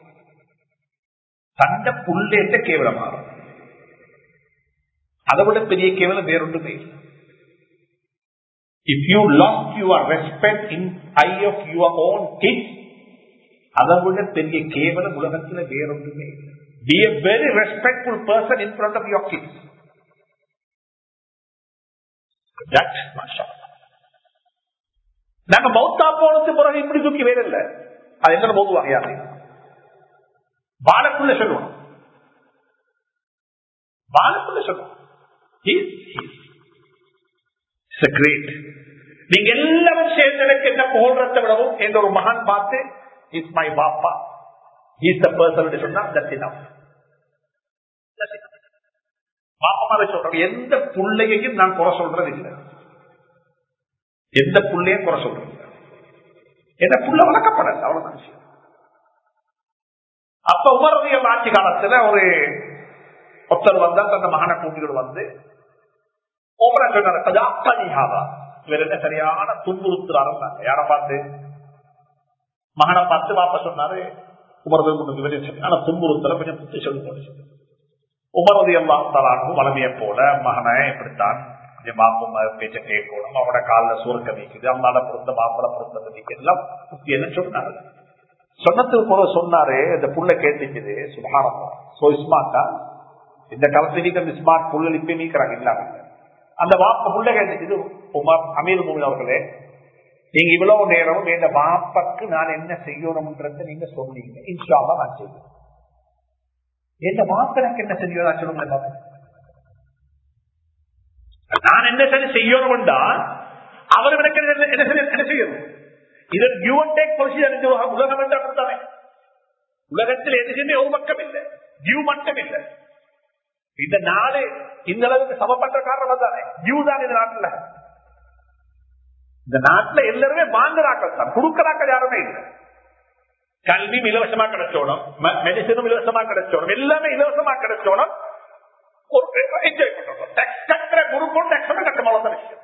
தண்ட புள்ளேட்ட கேவலமாகும் அதை விட பெரிய கேவலம் வேறொன்றுமே if you lost your respect in eye of your own kids அதை விட பெரிய கேவலம் உலகத்தில் வேறொன்றுமே be a very respectful person in front of your kids நாங்க மௌத்தா போனது பிறகு இப்படி தூக்கி வேற இல்ல அது என்ன போதுவாங்க யாரு பாலக்குள்ள சொல்லுவோம் பாலக்குள்ள சொல்லுவோம் கிரேட் நீங்க எல்லாரும் சேர்ந்து எனக்கு என்ன புகழ்றதை விடவும் என்ற ஒரு மகான் பார்த்து இஸ் மை பாப்பா இஸ் த பர்சன் சொன்னா தத்தினம் பாப்பமாவே சொல்றேன் எந்த பிள்ளையையும் நான் குறை சொல்றது இல்லை எந்த புள்ளையும் குறை சொல்றது இல்லை எந்த புள்ள வளர்க்கப்படல அவ்வளவுதான் விஷயம் அப்ப உமரவியல் ஆட்சி காலத்துல ஒரு ஒருத்தர் வந்தா தந்த மகனை கூட்டிட்டு வந்து ஓமரா சொன்னார் அது அப்பானிகாதா இவர் என்ன சரியான துன்புறுத்துறாரு யார பார்த்து மகனை பார்த்து வாப்ப சொன்னாரு உமரது சரியான துன்புறுத்தல கொஞ்சம் புத்தி சொல்லி உமரது எல்லாம் தலானும் வளமையை போல மகனை இப்படித்தான் கொஞ்சம் மாப்பும் பேச்ச கேட்கணும் அவனோட காலில் சூரக்க வைக்குது அம்மால பொருத்த மாப்பிள பொருத்த எல்லாம் புத்தி என்ன சொன்னாரு சொன்னதுக்கு போல சொன்னாரு இந்த புள்ள கேட்டுக்குது சுபாரமா சோ ஸ்மார்ட்டா இந்த காலத்துல அந்த ஸ்மார்ட் புள்ள இப்ப நீக்கிறாங்க இல்லாம அந்த வாப்ப புள்ள கேட்டுக்குது உமர் அமீர் மூமின் அவர்களே நீங்க இவ்வளவு நேரம் என் வாப்பக்கு நான் என்ன செய்யணும்ன்றத நீங்க சொன்னீங்க இன்ஷால்லா நான் செய்வேன் என் வாப்ப எனக்கு என்ன செய்யணும் நான் சொல்லுங்க நான் என்ன சரி செய்யணும்டா அவர் எனக்கு என்ன செய்யணும் இது கிவ் அண்ட் டேக் பொசிஷன் உலகம் என்று அப்படித்தானே உலகத்தில் எதுவுமே ஒரு பக்கம் இல்லை கிவ் மட்டும் இல்லை இந்த நாடு இந்த அளவுக்கு சமப்பட்ட காரணம் தானே டியூ தான் இந்த நாட்டுல இந்த நாட்டுல எல்லாருமே வாங்குறாக்கள் தான் கொடுக்கறாக்கள் யாருமே இல்லை கல்வியும் இலவசமா கிடைச்சோணும் மெடிசனும் இலவசமா கிடைச்சோணும் எல்லாமே இலவசமா கிடைச்சோணும் ஒரு என்ஜாய் பண்ணணும் டேக்ஸ் கட்டுற குரூப்பும் டேக்ஸ் கட்ட மாதிரி விஷயம்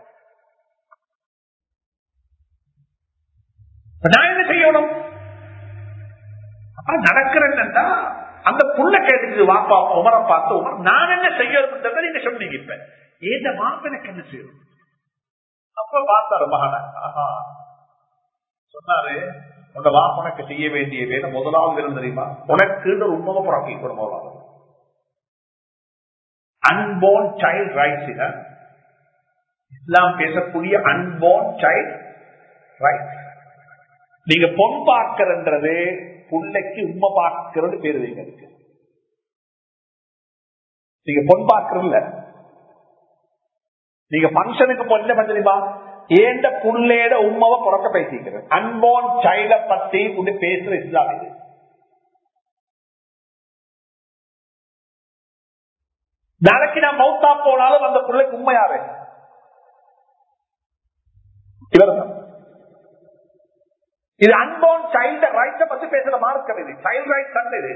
நான் என்ன செய்யணும் அப்புறம் நடக்கிற என்னன்னா அந்த புள்ள கேட்டுக்கு வாப்பா உமரை பார்த்து உமர் நான் என்ன செய்யணும் நீங்க சொன்னீங்க இப்ப ஏத மாப்ப எனக்கு என்ன செய்யணும் அப்ப பார்த்தாரு மகன சொன்னாரு உங்க வாப்பனுக்கு செய்ய வேண்டிய வேலை முதலாவது இருந்து தெரியுமா உனக்கு ஒரு உண்மை புறாக்கி கூட முதலாவது அன்போர்ன் சைல்ட் ரைட்ஸ் இஸ்லாம் பேசக்கூடிய அன்போர்ன் சைல்ட் ரைட்ஸ் நீங்க பொன் பார்க்கறன்றது புள்ளைக்கு உண்மை பார்க்கிறது பேரு வைங்க இருக்கு நீங்க பொன் பார்க்கறதுல நீங்க பங்கனுக்கு பொண்ணு தெரியுமா ஏண்ட புள்ளேட உண்மாவை புறக்க பேசிக்கிறேன் அன்போன் சைல்ட பத்தி உண்டு பேசுற இஸ்லாம் இது நாளைக்கு நான் மௌத்தா போனாலும் அந்த பிள்ளைக்கு உண்மை யாரு இவர் இது அன்போன் சைல்ட ரைட்ஸ பத்தி பேசுற மார்க்கம் இது சைல்ட் ரைட்ஸ் அல்ல இது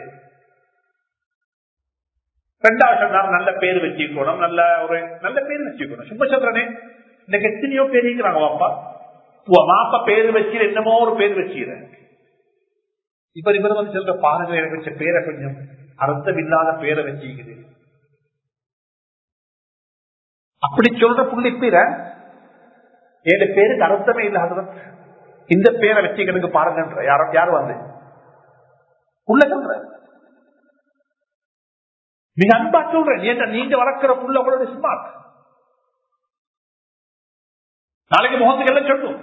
ரெண்டாவது சொன்னார் நல்ல பேர் வச்சுக்கணும் நல்ல ஒரு நல்ல பேர் வச்சுக்கணும் சும்மா சொல்றனே இன்னைக்கு எத்தனையோ பேர் இருக்கிறாங்க வாப்பா மாப்பா பேர் வச்சு என்னமோ ஒரு பேர் வச்சுக்கிறேன் இப்ப இவர் வந்து சொல்ற பாருங்க எனக்கு வச்ச பேரை கொஞ்சம் அர்த்தம் இல்லாத பேரை வச்சுக்குது அப்படி சொல்ற புள்ளி பேர ஏழு பேருக்கு அர்த்தமே இல்லாத இந்த பேரை வச்சுக்கிறதுக்கு பாருங்கன்ற யாரும் யாரும் வந்து உள்ள சொல்ற நீங்க அன்பா சொல்றேன் ஏன்னா நீங்க வளர்க்கிற புள்ள உங்களோட ஸ்மார்ட் நாளைக்கு முகத்துக்கு எல்லாம் சொல்லும்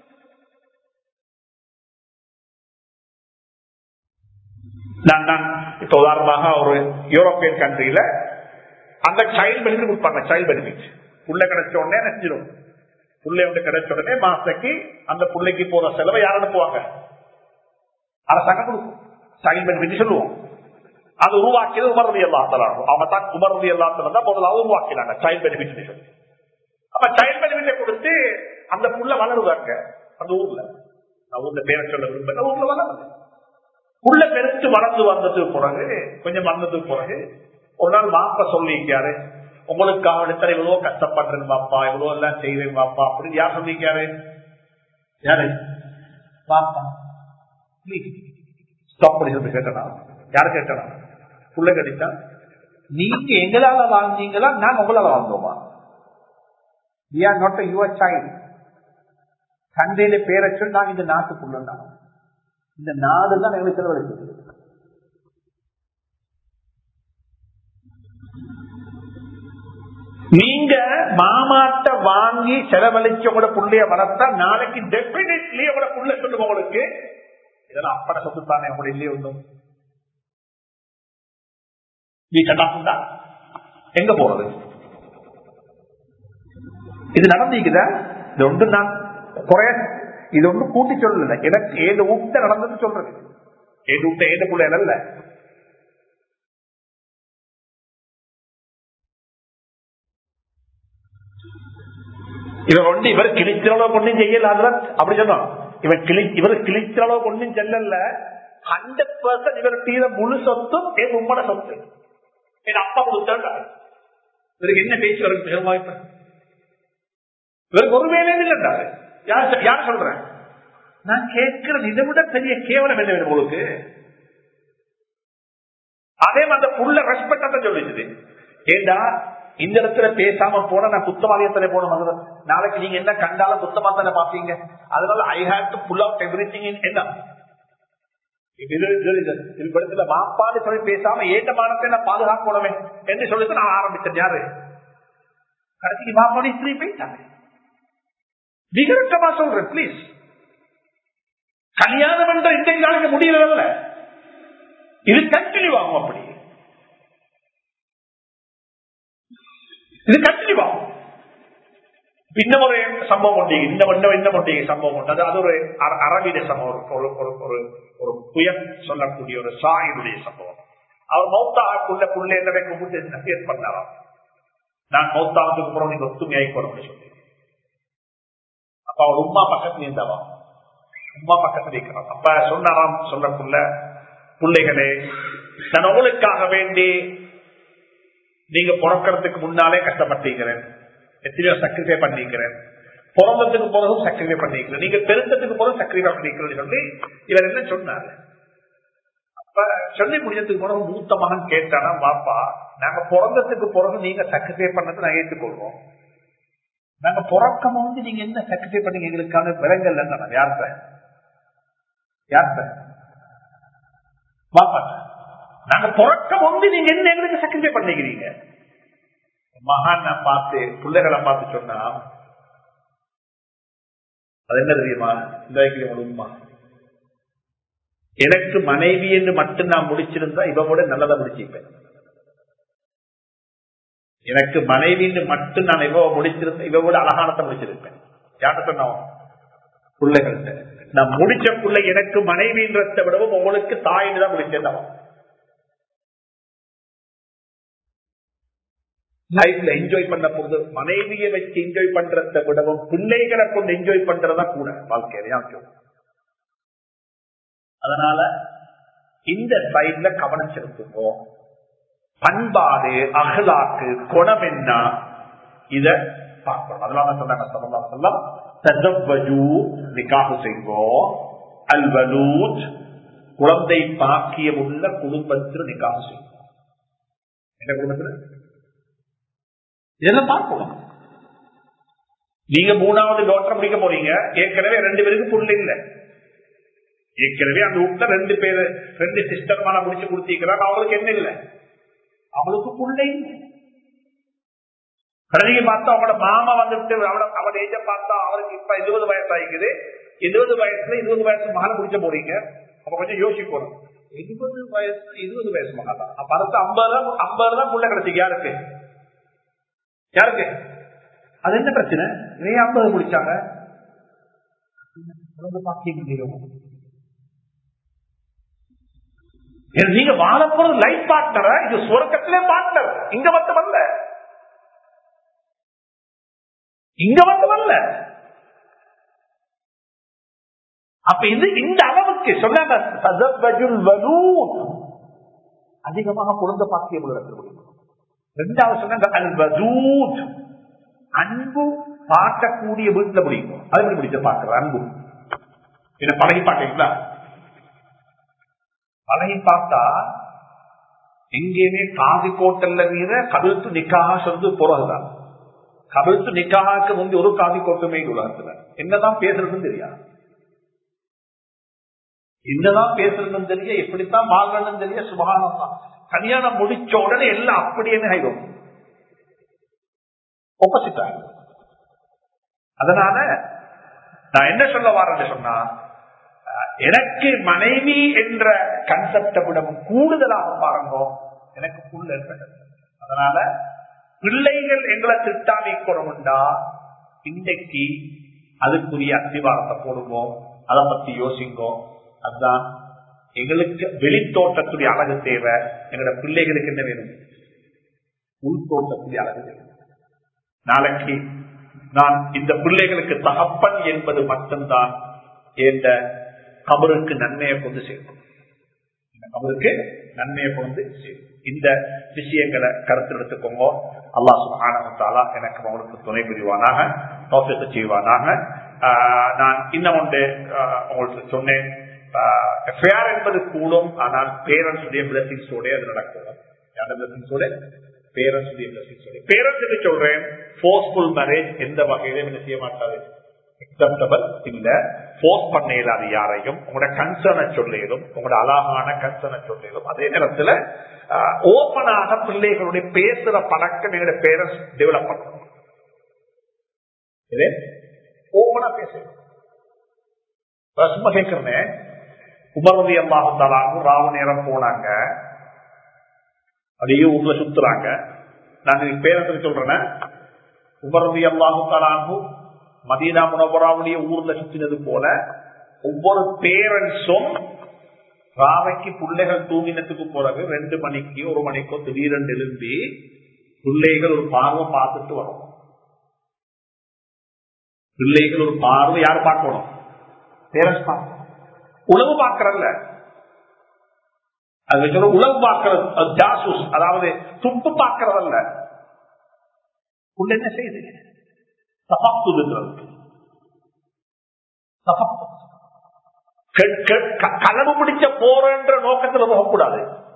நான் நான் இப்ப உதாரணமாக ஒரு யூரோப்பியன் கண்ட்ரியில அந்த சைல்டு பெனிஃபிட் கொடுப்பாங்க சைல்டு பெனிஃபிட் புள்ள கிடைச்ச உடனே நினைச்சிடும் புள்ளை வந்து கிடைச்ச உடனே மாசத்துக்கு அந்த புள்ளைக்கு போற செலவை யார் அனுப்புவாங்க அரசாங்கம் கொடுக்கும் சைல்டு பெனிஃபிட் சொல்லுவோம் அது உருவாக்கியது உமர்தி எல்லாத்தலாகும் அவங்க தான் உமர்தி எல்லாத்துல தான் முதலாவது உருவாக்கினாங்க சைல்டு பெனிஃபிட் சொல்லி அப்ப சைல்டு பெனிஃபிட்டை கொடுத்து அந்த புள்ள வளருவாங்க அந்த ஊர்ல நான் ஊர்ல பேர சொல்ல விரும்பல ஊர்ல வளருது புள்ள பெருத்து வளர்ந்து வந்ததுக்கு பிறகு கொஞ்சம் வந்ததுக்கு பிறகு ஒரு நாள் மாப்ப சொல்லியிருக்காரு உங்களுக்காக இடத்துல இவ்வளவு கஷ்டப்படுறேன் பாப்பா இவ்வளவு எல்லாம் செய்வேன் பாப்பா அப்படின்னு யார் சொல்லியிருக்காரு யாரு பாப்பா ஸ்டாப் பண்ணி சொல்லி கேட்டனா யாரு கேட்டனா புள்ள கடித்தா நீங்க எங்களால வாழ்ந்தீங்களா நாங்க உங்களால வாழ்ந்தோமா we are not a your child சந்தையில பேரை சொல்லி நாங்க இந்த நாட்டுக்குள்ள இந்த நாடு தான் எங்களுக்கு செலவழிச்சது நீங்க மாமாட்ட வாங்கி செலவழிச்ச கூட புள்ளைய வளர்த்தா நாளைக்கு டெபினெட்லி அவட புள்ள சொல்லுங்க உங்களுக்கு இதெல்லாம் அப்பட சொத்துத்தானே அவங்க இல்லையே ஒன்றும் நீ கட்டாக்குண்டா எங்க போறது இது நடந்தீக்குதா இது ஒன்று நான் குறைய இது ஒன்று கூட்டி சொல்லல எனக்கு ஏது ஊட்ட நடந்தது சொல்றது ஏது ஊட்ட ஏது புள்ள அல்ல இவர் ஒன்று இவர் கிழிச்சளவு ஒன்றும் செய்யல அப்படி சொன்னோம் இவர் கிளி இவர் கிழிச்சளவு ஒன்றும் செல்லல ஹண்ட்ரட் பர்சன்ட் இவர் தீர முழு சொத்தும் என் உம்மட சொத்து என் அப்பா கொடுத்தா இவருக்கு என்ன பேச்சு வரும் பெருமாய்ப்பு இவருக்கு ஒரு வேலையும் இல்லைன்றாரு யார் யார் சொல்றேன் நான் கேட்கிறது இதை விட பெரிய கேவலம் என்ன வேணும் உங்களுக்கு அதே மாதிரி அந்த புள்ள ரெஸ்பெக்ட் சொல்லிச்சு ஏண்டா இந்த இடத்துல பேசாம போன நான் குத்தமாதியத்திலே போன மகன் நாளைக்கு நீங்க என்ன கண்டாலும் குத்தமா தானே பாப்பீங்க அதனால I have to pull out everything in என்ன படத்துல மாப்பாடு சொல்லி பேசாம ஏட்ட மானத்தை நான் பாதுகாக்கணுமே என்று சொல்லிட்டு நான் ஆரம்பிச்சேன் யாரு கடைசிக்கு மாப்பாடு ஸ்திரீ போயிட்டாங்க விகரட்டமா சொல்றேன் பிளீஸ் கல்யாணம் என்ற இன்றைக்கு நாளைக்கு முடியல இது கண்டினியூ ஆகும் அப்படி இது கண்டினியூ ஆகும் இன்னும் ஒரு சம்பவம் உண்டு இந்த இன்னும் இன்னும் உண்டு சம்பவம் உண்டு அது அது ஒரு அரபிய சம்பவம் ஒரு ஒரு ஒரு ஒரு புயல் சொல்லக்கூடிய ஒரு சாயினுடைய சம்பவம் அவர் மௌத்தாக்குள்ள புள்ளை என்னை கூப்பிட்டு நசியத் பண்ணாராம் நான் மௌத்தாவுக்கு அப்புறம் நீங்க ஒத்துமையாயிக்கணும்னு சொல்லி அப்ப அவர் உமா பக்கத்துல இருந்தவா உமா பக்கத்துல இருக்கிறான் அப்ப சொன்னாராம் சொல்லக்குள்ள பிள்ளைகளே நான் உங்களுக்காக வேண்டி நீங்க பிறக்கிறதுக்கு முன்னாலே கஷ்டப்பட்டிருக்கிறேன் எத்தனையோ சக்ரிஃபை பண்ணிக்கிறேன் பிறந்ததுக்கு பிறகும் சக்ரிஃபை பண்ணிக்கிறேன் நீங்க பெருந்ததுக்கு பிறகு சக்ரிஃபை பண்ணிக்கிறேன்னு சொல்லி இவர் என்ன சொன்னாரு அப்ப சொல்லி முடிஞ்சதுக்கு பிறகு மூத்த மகன் கேட்டானா வாப்பா நாங்க பிறந்ததுக்கு பிறகு நீங்க சக்ரிஃபை பண்ணதை நான் ஏற்றுக்கொள்வோம் நாங்க பிறக்கம் வந்து நீங்க என்ன சக்ரிஃபை பண்ணீங்க எங்களுக்கான விலங்கல் யார்த்த யார்த்த வாப்பாட்ட நாங்க பிறக்கம் வந்து நீங்க என்ன எங்களுக்கு சக்ரிஃபை பண்ணிக்கிறீங்க மகான் பார்த்து பிள்ளைகளை பார்த்து சொன்னா அது என்ன தெரியுமா இந்த உண்மை எனக்கு மனைவி என்று மட்டும் நான் முடிச்சிருந்தா இவவோட நல்லதா முடிச்சிருப்பேன் எனக்கு மனைவின்னு மட்டும் நான் இவ முடிச்சிருந்தேன் இவவோட அழகானத்தை முடிச்சிருப்பேன் யார்கிட்ட சொன்னோம் பிள்ளைகள்கிட்ட நான் முடிச்ச பிள்ளை எனக்கு மனைவின்றதை விடவும் உங்களுக்கு தாயின்னு தான் முடிச்சேன் லைஃப்ல என்ஜாய் பண்ண போது மனைவியை வச்சு என்ஜாய் பண்றதை விடவும் பிள்ளைகளை கொண்டு என்ஜாய் பண்றதா கூட வாழ்க்கையில அதனால இந்த சைட்ல கவனம் செலுத்துவோம் பண்பாடு அகலாக்கு குணம் என்ன இத பார்க்கணும் அதனால சொன்னாங்க சொல்லலாம் சொல்லலாம் தஜவ்வஜு நிக்காக செய்வோம் அல்வலூத் குழந்தை பாக்கியம் உள்ள குடும்பத்தில் நிக்காக செய்வோம் என்ன குடும்பத்தில் இதெல்லாம் பார்க்கணும் நீங்க மூணாவது டாக்டர் முடிக்க போறீங்க ஏற்கனவே ரெண்டு பேருக்கு புள்ள இல்லை ஏற்கனவே அந்த வீட்டுல ரெண்டு பேரு ரெண்டு சிஸ்டர் மேல முடிச்சு கொடுத்திருக்கிறாங்க அவங்களுக்கு என்ன இல்லை அவளுக்கு புள்ள இல்லை நீங்க பார்த்தா அவங்களோட மாமா வந்துட்டு அவளோட அவட ஏஜ பார்த்தா அவருக்கு இப்ப இருபது வயசு ஆகிக்குது இருபது வயசுல இருபது வயசு மகனை முடிச்ச போறீங்க அப்ப கொஞ்சம் யோசிக்கணும் இருபது வயசு இருபது வயசு மகன் தான் அப்ப அடுத்து ஐம்பது தான் ஐம்பது தான் புள்ள கிடைச்சிக்கு யாருக்கு யாருக்கு அது என்ன பிரச்சனை நீ ஐம்பது முடிச்சாங்க நீங்க வாழ போறது லைஃப் பார்ட்னர இது சுவர்க்கத்திலே பார்ட்னர் இங்க மட்டும் அல்ல இங்க மட்டும் அல்ல அப்ப இது இந்த அளவுக்கு சொன்னாங்க அதிகமாக குழந்தை பாக்கியம் முடியும் ரெண்டாவது சொன்னாங்க அல் வதூத் அன்பு பார்க்கக்கூடிய வீட்டுல முடியும் அது முடிச்ச பார்க்கிற அன்பு என்ன பழகி பார்க்கீங்களா பழகி பார்த்தா எங்கேயுமே காதி கோட்டல்ல வீர கவிழ்த்து நிக்காக சொல்லி போறதுதான் கவிழ்த்து நிக்காக முந்தி ஒரு காதி கோட்டமே உலகத்துல என்னதான் பேசுறதுன்னு தெரியாது என்னதான் பேசுறதுன்னு தெரிய எப்படித்தான் வாழ்றதுன்னு தெரிய சுபகானம் தான் கல்யாணம் முடிச்ச உடனே எல்லாம் அப்படியே ஆயிடும் ஒப்பசிட் ஆகும் அதனால நான் என்ன சொல்ல வரேன்னு சொன்னா எனக்கு மனைவி என்ற கன்செப்டை விடவும் கூடுதலாக பாருங்க எனக்கு புல் ஏற்பட்டது அதனால பிள்ளைகள் எங்களை திட்டாமிக்கணும்டா இன்றைக்கு அதுக்குரிய அத்திவாரத்தை போடுவோம் அதை பத்தி யோசிங்கோ அதுதான் எங்களுக்கு வெளித்தோட்டத்துடைய அழகு தேவை எங்களோட பிள்ளைகளுக்கு என்ன வேணும் உள்தோட்டத்துடைய அழகு தேவை நாளைக்கு நான் இந்த பிள்ளைகளுக்கு தகப்பன் என்பது மட்டும்தான் என்ற கபருக்கு நன்மையை கொண்டு சேர்க்கும் இந்த கபருக்கு நன்மையை கொண்டு சேர்க்கும் இந்த விஷயங்களை கருத்தில் எடுத்துக்கோங்க அல்லா சுபானா எனக்கு அவங்களுக்கு துணை புரிவானாக தோற்றத்தை செய்வானாக நான் இன்னும் ஒன்று உங்களுக்கு சொன்னேன் எஃப்ஐஆர் என்பது கூடும் ஆனால் பேரண்ட்ஸ் உடைய பிளஸிங்ஸோட அது நடக்கும் யாரோட பிளஸிங்ஸோட பேரண்ட்ஸ் உடைய பிளஸிங்ஸோட பேரண்ட்ஸுக்கு சொல்றேன் போர்ஸ்ஃபுல் மேரேஜ் எந்த வகையிலும் என்ன செய்ய மாட்டாது அக்செப்டபிள் இல்ல போர்ஸ் பண்ண இயலாது யாரையும் உங்களோட கன்சர்னை சொல்லிடும் உங்களோட அழகான கன்சர்னை சொல்லிடும் அதே நேரத்துல ஓபனாக பிள்ளைகளுடைய பேசுற பழக்கம் எங்களுடைய பேரண்ட்ஸ் டெவலப் பண்ணணும் ஓபனா பேசணும் சும்மா கேட்கிறேன் உமர்வதி அம்மாவத்தாலும் ராவு நேரம் போனாங்க அப்படியே ஊர்ல சுத்துறாங்க நாங்க பேரத்துக்கு சொல்றேன் உமர்வதி அம்மாவத்தாலும் மதீனா முனவராவுடைய ஊர்ல சுத்தினது போல ஒவ்வொரு பேரண்ட்ஸும் ராவைக்கு பிள்ளைகள் தூங்கினத்துக்கு பிறகு ரெண்டு மணிக்கு ஒரு மணிக்கோ திடீரென்று எழும்பி பிள்ளைகள் ஒரு பார்வை பார்த்துட்டு வரும் பிள்ளைகள் ஒரு பார்வை யார் பார்க்கணும் பேரண்ட்ஸ் பார்க்கணும் உணவு பார்க்கறல்ல அது சொல்ல உளவு பார்க்கறது அது ஜாசூஸ் அதாவது துப்பு பார்க்கறதல்ல உள்ள என்ன செய்யுது தபாத்துதுங்கிறது களவு பிடிச்ச போறன்ற நோக்கத்தில் போகக்கூடாது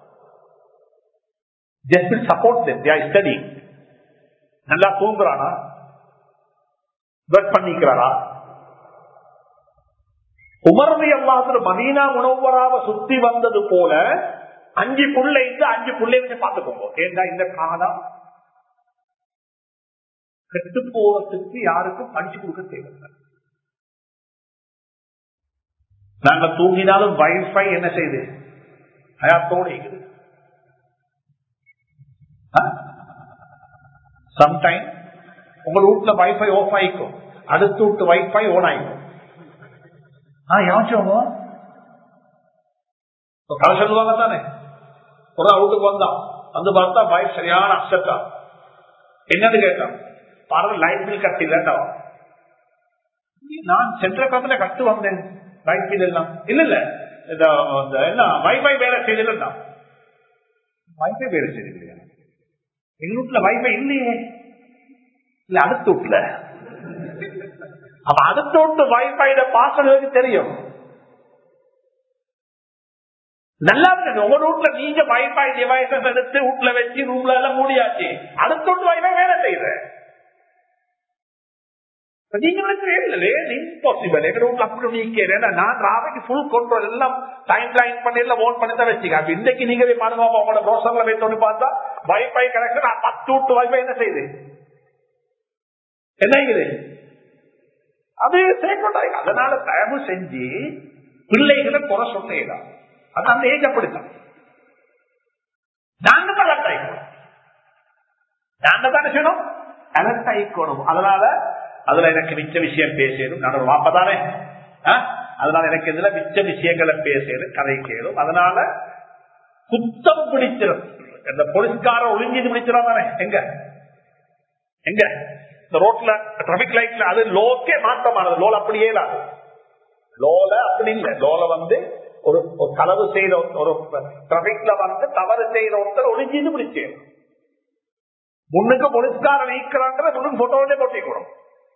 ஜஸ்ட் சப்போர்ட் ஸ்டடி நல்லா தூங்குறானா ஒர்க் பண்ணிக்கிறாரா உமர்வி அல்லாத்துல மதீனா உணவராக சுத்தி வந்தது போல அஞ்சு புள்ளை அஞ்சு புள்ளைங்க பார்த்துக்கோங்க ஏன்னா இந்த காலம் கெட்டு போறதுக்கு யாருக்கும் படிச்சு கொடுக்க தேவையில்லை நாங்க தூங்கினாலும் வைஃபை என்ன செய்யுது ஹயாத்தோடு இருக்குது சம்டைம் உங்க வீட்டுல வைஃபை ஆஃப் ஆயிக்கும் அடுத்த வீட்டு வைஃபை ஓன் ஆயிக்கும் யாச்சும் கதை சொல்லுவாங்க தானே ஒரு அவுட்டுக்கு வந்தான் வந்து பார்த்தா வைஃப் சரியான அப்செட்டா என்னன்னு கேட்டான் பாருங்க லைட் பில் கட்டிலண்டா நான் சென்ற காலத்துல கட்டு வந்தேன் லைட் பில் எல்லாம் இல்ல இல்ல என்ன வைஃபை வேலை செய்யலன்னா வைஃபை வேலை செய்யலையா எங்க வீட்டுல வைஃபை இல்லையே இல்ல அடுத்த வீட்டுல அப்ப அடுத்த வீட்டு வைஃபைட பாஸ்வேர்டு தெரியும் நல்லா இருக்கு உங்க வீட்டுல நீங்க வைஃபை டிவைசஸ் எடுத்து வீட்டுல வச்சு ரூம்ல எல்லாம் மூடியாச்சு அடுத்த வீட்டு வைஃபை வேலை செய்யுது நீங்களுக்கு இம்பாசிபிள் எங்க வீட்டுல அப்படி நீக்கிறேன் நான் ராவைக்கு ஃபுல் கண்ட்ரோல் எல்லாம் டைம் லைன் பண்ணி எல்லாம் ஓன் பண்ணி தான் வச்சுக்க அப்ப இன்னைக்கு நீங்க போய் பாருங்க உங்களோட ப்ரோசர்ல வைத்தோன்னு பார்த்தா வைஃபை கனெக்ஷன் பத்து வீட்டு வைஃபை என்ன செய்யுது என்ன இது அது சேர்க்கொண்டாய் அதனால தயவு செஞ்சு பிள்ளைகளை குறை சொன்னீங்களா அது அந்த ஏஜ் அப்படித்தான் நாங்க தான் அலர்ட் ஆயிக்கணும் நாங்க தானே செய்யணும் அலர்ட் ஆயிக்கணும் அதனால அதுல எனக்கு மிச்ச விஷயம் பேசணும் நான் ஒரு வாப்பதானே அதனால எனக்கு இதுல மிச்ச விஷயங்களை பேசணும் கதை கேளும் அதனால குத்தம் பிடிச்சிடும் இந்த போலீஸ்கார ஒளிஞ்சு பிடிச்சிடும் தானே எங்க எங்க இந்த ரோட்ல டிராபிக் லைட்ல அது லோக்கே மாற்றமானது லோல அப்படியே இல்லாது லோல அப்படி இல்லை லோல வந்து ஒரு களவு செய்த ஒரு டிராபிக்ல வந்து தவறு செய்த ஒருத்தர் ஒளிஞ்சு பிடிச்சு முன்னுக்கு போலீஸ்காரன் நீக்கிறான்ற முன்னுக்கு போட்டோவே போட்டிக்கூடும்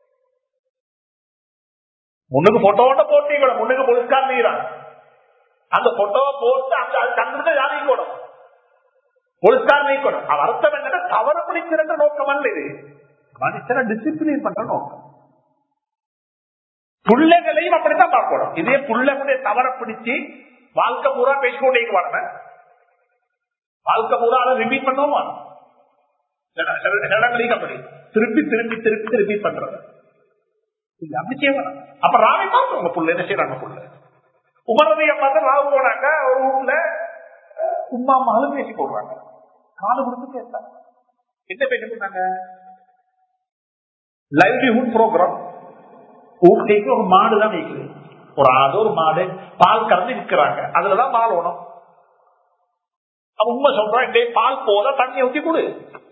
முன்னுக்கு போட்டோட போட்டிக்கூடும் முன்னுக்கு போலீஸ்காரன் நீக்கிறான் அந்த போட்டோவை போட்டு அந்த கண்டுட்டு யார் நீக்கணும் போலீஸ்காரன் நீக்கணும் அது அர்த்தம் என்னன்னா தவறு பிடிக்கிற நோக்கம் அல்ல இது மனுஷனை டிசிப்ளின் பண்ற நோக்கம் பிள்ளைகளையும் அப்படித்தான் பார்க்கணும் இதே பிள்ளைகளுடைய தவற பிடிச்சு வாழ்க்கை பூரா பேசிக்கொண்டே வரணும் வாழ்க்கை பூரா அதை ரிப்பீட் பண்ணவும் இடங்களுக்கு அப்படி திருப்பி திருப்பி திருப்பி திருப்பி பண்றது அப்படி செய்யணும் அப்ப ராவை பார்த்து உங்க புள்ள என்ன செய்யறாங்க புள்ள உமரதைய பார்த்து ராவு போனாங்க ஒரு வீட்டுல உமா மகளும் பேசி போடுறாங்க காது கொடுத்து பேசுறாங்க என்ன பேசி போட்டாங்க லைவ்லிஹுட் ப்ரோக்ராம் ஊட்டிக்கு ஒரு மாடு தான் வைக்குது ஒரு ஆடு ஒரு மாடு பால் கறந்து விற்கிறாங்க அதுலதான் பால் ஓணும் உண்மை சொல்றான் பால் போல தண்ணி ஊற்றி கொடு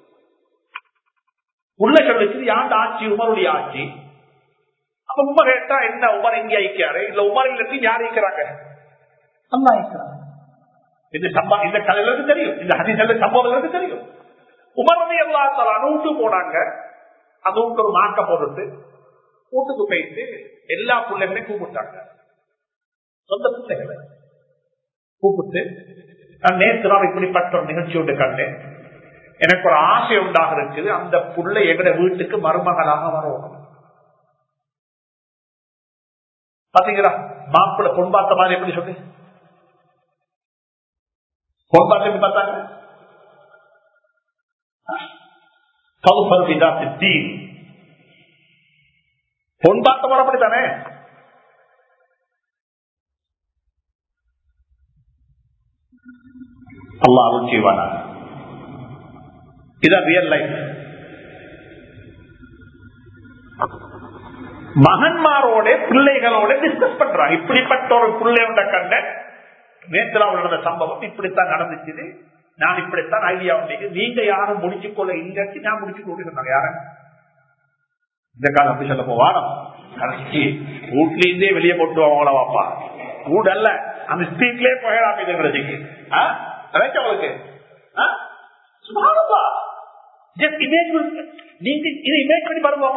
உள்ள சொல்லிச்சு யாண்ட ஆட்சி உமருடைய ஆட்சி அப்ப உமர் கேட்டா என்ன உமர் எங்க ஐக்கியாரு இல்ல உமர் இல்ல யார் ஐக்கிறாங்க அல்லா ஐக்கிறாங்க இந்த சம்பா இந்த கதைகளுக்கு தெரியும் இந்த ஹரிசல்ல சம்பவங்களுக்கு தெரியும் உமர் வந்து எல்லா அனுட்டு போனாங்க அந்த வீட்டு ஒரு மாக்க போட்டுட்டு வீட்டுக்கு போயிட்டு எல்லா பிள்ளைகளையும் கூப்பிட்டாங்க சொந்த பிள்ளைகளை கூப்பிட்டு நான் நேற்று நான் இப்படிப்பட்ட ஒரு நிகழ்ச்சி ஒன்று கண்டேன் எனக்கு ஒரு ஆசை உண்டாக இருக்குது அந்த புள்ளை எங்கட வீட்டுக்கு மருமகளாக வரணும் பாத்தீங்களா மாப்பிள்ள பொன்பாத்த மாதிரி எப்படி சொல்லு பொன்பாத்த எப்படி பார்த்தாங்க பொன்பாத்த முறை அப்படித்தானே அல்லா அருள் செய்வானா இதான் ரியல் லைஃப் மகன்மாரோட பிள்ளைகளோட டிஸ்கஸ் பண்றாங்க இப்படிப்பட்ட ஒரு பிள்ளையோட கண்ட நேற்று நடந்த சம்பவம் இப்படித்தான் நடந்துச்சு நான் இப்படித்தான் ஐடியா வந்தீங்க நீங்க யாரும் முடிச்சு கொள்ள இல்லாட்டி நான் முடிச்சு கொண்டு சொன்னாங்க யாரும் இந்த காலம் அப்படி சொல்ல போவாரம் வீட்ல இருந்தே வெளியே போட்டு அவங்கள வாப்பா வீடு அல்ல அந்த ஸ்ட்ரீட்லயே போயிடலாம் இதுங்கிறதுக்கு அதாச்சும் அவளுக்கு சுமாரப்பா ஜஸ்ட் இமேஜ் நீங்க இதை இமேஜ் பண்ணி பாருங்க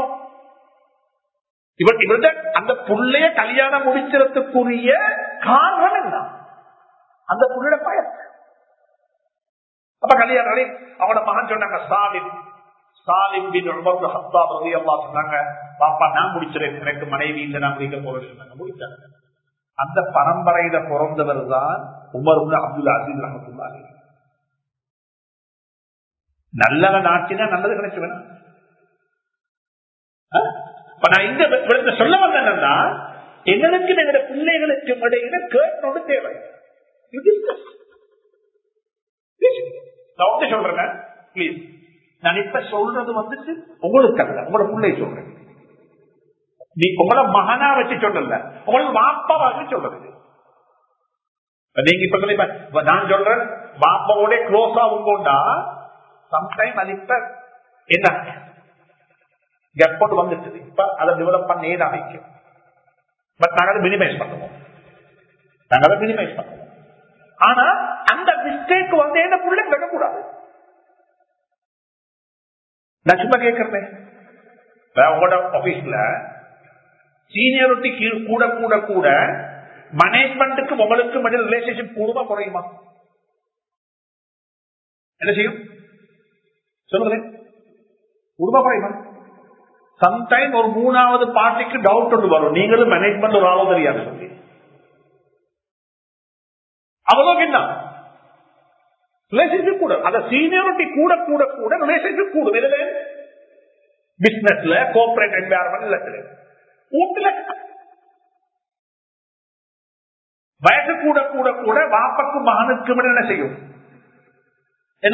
இவர் இவர்கிட்ட அந்த புள்ளைய கல்யாணம் முடிக்கிறதுக்குரிய காரணம் என்ன அந்த புள்ளைய பயன் அப்ப கல்யாணம் அவனோட மகன் சொன்னாங்க சாலிம் சாலிம் பின் ஹத்தாப் ரவி அல்லா சொன்னாங்க பாப்பா நான் முடிச்சிருக்கேன் எனக்கு மனைவி இல்லை நான் முடிக்க போறேன் சொன்னாங்க முடிச்சாங்க அந்த பரம்பரையில பிறந்தவர் தான் உமர் அப்துல் அசீஸ் ரஹமத்துல்லாஹி நல்லவன் ஆட்சினா நல்லது கிடைச்சு வேணும் நான் இந்த விடத்தை சொல்ல வந்தேன்னா எங்களுக்கு எங்களுடைய பிள்ளைகளுக்கு இடையில கேட்கணும் தேவை நான் சொல்றேன் பிளீஸ் நான் இப்ப சொல்றது வந்துட்டு உங்களுக்கு அல்ல உங்களோட பிள்ளை சொல்றேன் நீ உங்களோட மகனா வச்சு சொல்லல உங்களுக்கு வாப்பா வச்சு சொல்றது நீங்க இப்ப சொல்லி நான் சொல்றேன் வாப்பாவோட க்ளோஸ் ஆகும் கொண்டா சம்டைம் அது இப்ப என்ன கெப்போட் வந்துட்டு இப்ப அதை டெவலப் பண்ண ஏது அமைக்கும் பட் நாங்க அதை மினிமைஸ் பண்ணுவோம் நாங்க அதை மினிமைஸ் பண்ணுவோம் ஆனா அந்த மிஸ்டேக் வந்து என்ன புள்ள விடக்கூடாது நான் சும்மா கேட்கிறேன் உங்களோட ஆபீஸ்ல சீனியரிட்டி கூட கூட கூட மேனேஜ்மெண்ட்டுக்கு உங்களுக்கு மனித ரிலேஷன்ஷிப் கூடுமா குறையுமா என்ன செய்யும் சொல்லுங்களேன் குடும்ப குறையுமா சம்டைம் ஒரு மூணாவது பார்ட்டிக்கு டவுட் ஒன்று வரும் நீங்களும் மேனேஜ்மெண்ட் ஒரு ஆளோ தெரியாது சொல்லி அவ்வளவு என்ன ரிலேஷன்ஷிப் கூட அந்த சீனியாரிட்டி கூட கூட கூட ரிலேஷன்ஷிப் கூடும் எதுல பிசினஸ்ல கோஆபரேட் என்வாயர்மெண்ட் வீட்டுல வயசு கூட கூட கூட வாப்பக்கும் மகனுக்கும் என்ன செய்யும் என்ன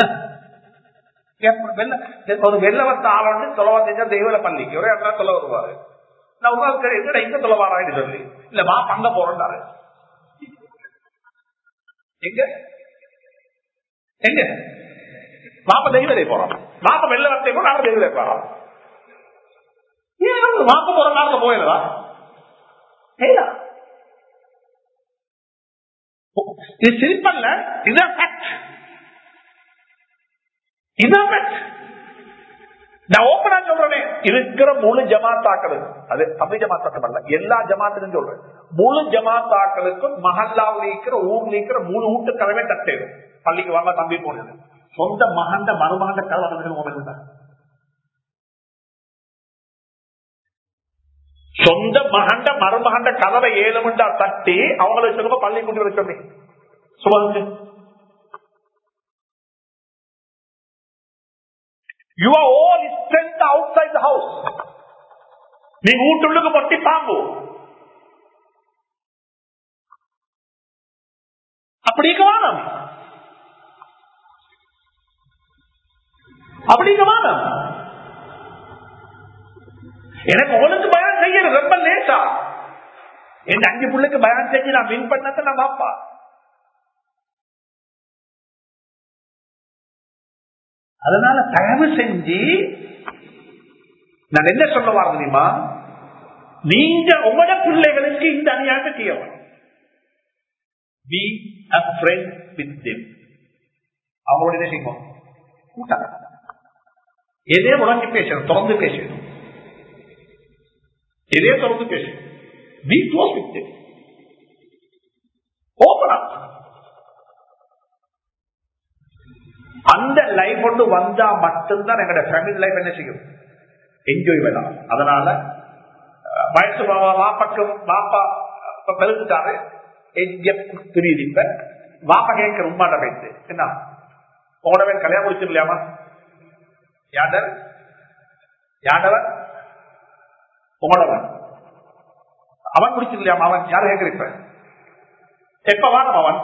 ஒரு வெள்ளவத்த ஆளோடு தொலைவா செஞ்சா தெய்வல பள்ளிக்கு ஒரே இடத்துல தொலை வருவாரு நான் ஒரு நாள் என்னடா இங்க தொலை வாரான்னு சொல்லி இல்ல வா பங்க போறேன்டாரு எங்க எங்க மாப்ப தெய்வலை போறோம் மாப்ப வெள்ள வத்தை போற நாங்க தெய்வலை போறோம் ஏன் மாப்ப போற நாங்க போயிடலாம் இது சிரிப்பல்ல இதுதான் ஃபேக்ட் இதுதான் ஃபேக்ட் நான் ஓப்பனா சொல்றேன் இருக்கிற முழு ஜமாத்தாக்களுக்கு அது தமிழ் ஜமாத்தாக்கள் அல்ல எல்லா ஜமாத்துக்கும் சொல்றேன் முழு ஜமாத்தாக்களுக்கும் மஹல்லாவில் இருக்கிற ஊர்ல இருக்கிற முழு வீட்டுக்கதவே தட்டேடும் பள்ளிக்கு வாங்க தம்பி போனது சொந்த மகண்ட மருமகண்ட கதவை சொந்த மகண்ட மருமகண்ட கதவை ஏழுமண்டா தட்டி அவங்களை சொல்லுங்க பள்ளி கொண்டு வர சொல்லி சொல்லுங்க You are all strength outside the house. நீ வீட்டுள்ளுக்கு பொட்டி பாம்பு அப்படிங்க வானம் அப்படிங்க வானம் எனக்கு உங்களுக்கு பயம் செய்யறது ரொம்ப லேசா என் அஞ்சு பிள்ளைக்கு பயம் செஞ்சு நான் வின் பண்ணத நான் பாப்பா அதனால தயவு செஞ்சு நான் என்ன சொல்ல வர தெரியுமா நீங்க உங்களோட பிள்ளைகளுக்கு இந்த அநியாயத்தை செய்யணும் be a friend with them அவங்களோட என்ன செய்வோம் கூட்டாங்க எதே உடஞ்சி பேசணும் தொடர்ந்து பேசணும் எதே தொடர்ந்து பேசணும் be close with them open அந்த லைஃப் ஒன்று வந்தா மட்டும்தான் எங்களோட ஃபேமிலி லைஃப் என்ன செய்யும் என்ஜாய் பண்ணலாம் அதனால வயசு வாப்பாக்கும் வாப்பா பெருந்துட்டாரு தெரியுது இப்ப வாப்பா கேட்கிற உமாட்ட வைத்து என்ன உங்களோட கல்யாணம் முடிச்சிடலாமா யாண்டர் யாண்டவன் உங்களவன் அவன் முடிச்சிடலாமா அவன் யார் கேட்கிற இப்ப எப்ப வாங்க அவன்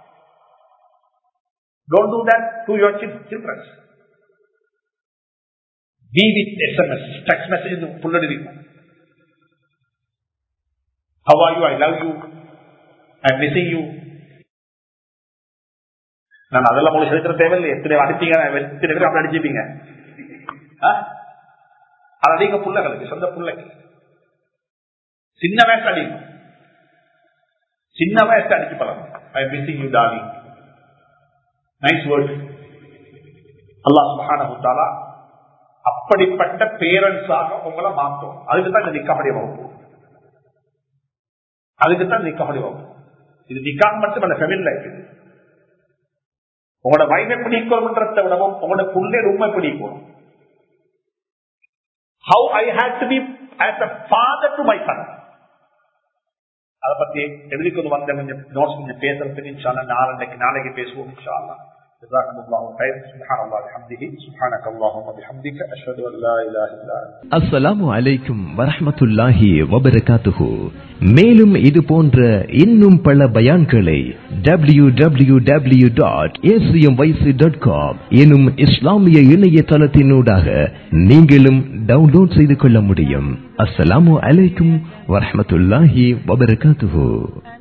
Don't do that to your children. Be with SMS, text message full How are you? I love you. I'm missing you. நான் அதெல்லாம் உங்களுக்கு செலுத்த தேவையில்லை எத்தனை அடிப்பீங்க எத்தனை பேர் அப்படி அடிச்சுப்பீங்க அது அதிக புள்ளைகளுக்கு சொந்த பிள்ளைக்கு சின்ன வயசு அடிக்கும் சின்ன வயசு அடிச்சு பழகும் I missing you darling nice word அல்லாஹ் சுப்ஹானஹு தஆலா அப்படிப்பட்ட பேரண்ட்ஸாக உங்களை மாற்றும் அதுக்கு தான் இந்த நிக்காவுடைய வகுப்பு அதுக்கு தான் நிக்காவுடைய வகுப்பு இது நிக்காக மட்டும் அந்த ஃபெமில் லைஃப் இது உங்களோட வைஃபை பிடிக்கணும்ன்றத விடவும் உங்களோட புள்ளை உண்மை பிடிக்கணும் how I had to be as a father to my son அதை பத்தி எழுதிக்கொண்டு வந்த கொஞ்சம் நோட்ஸ் கொஞ்சம் பேசுறதுக்கு இன்ஷால்லா நாளைக்கு நாளைக்கு பேசுவோம் இன்ஷால்லா جزاكم الله خير سبحان الله بحمده سبحانك اللهم وبحمدك اشهد ان لا اله الا انت அஸ்ஸலாமு அலைக்கும் வரஹ்மத்துல்லாஹி வபரகாத்துஹு மேலும் இது போன்ற இன்னும் பல பயான்களை W W W dot dot com எனும் இஸ்லாமிய இணையதளத்தினூடாக நீங்களும் டவுன்லோட் செய்து கொள்ள முடியும் அஸ்ஸலாமு அலைக்கும் வரஹ்மத்துல்லாஹி வபரகாத்துஹு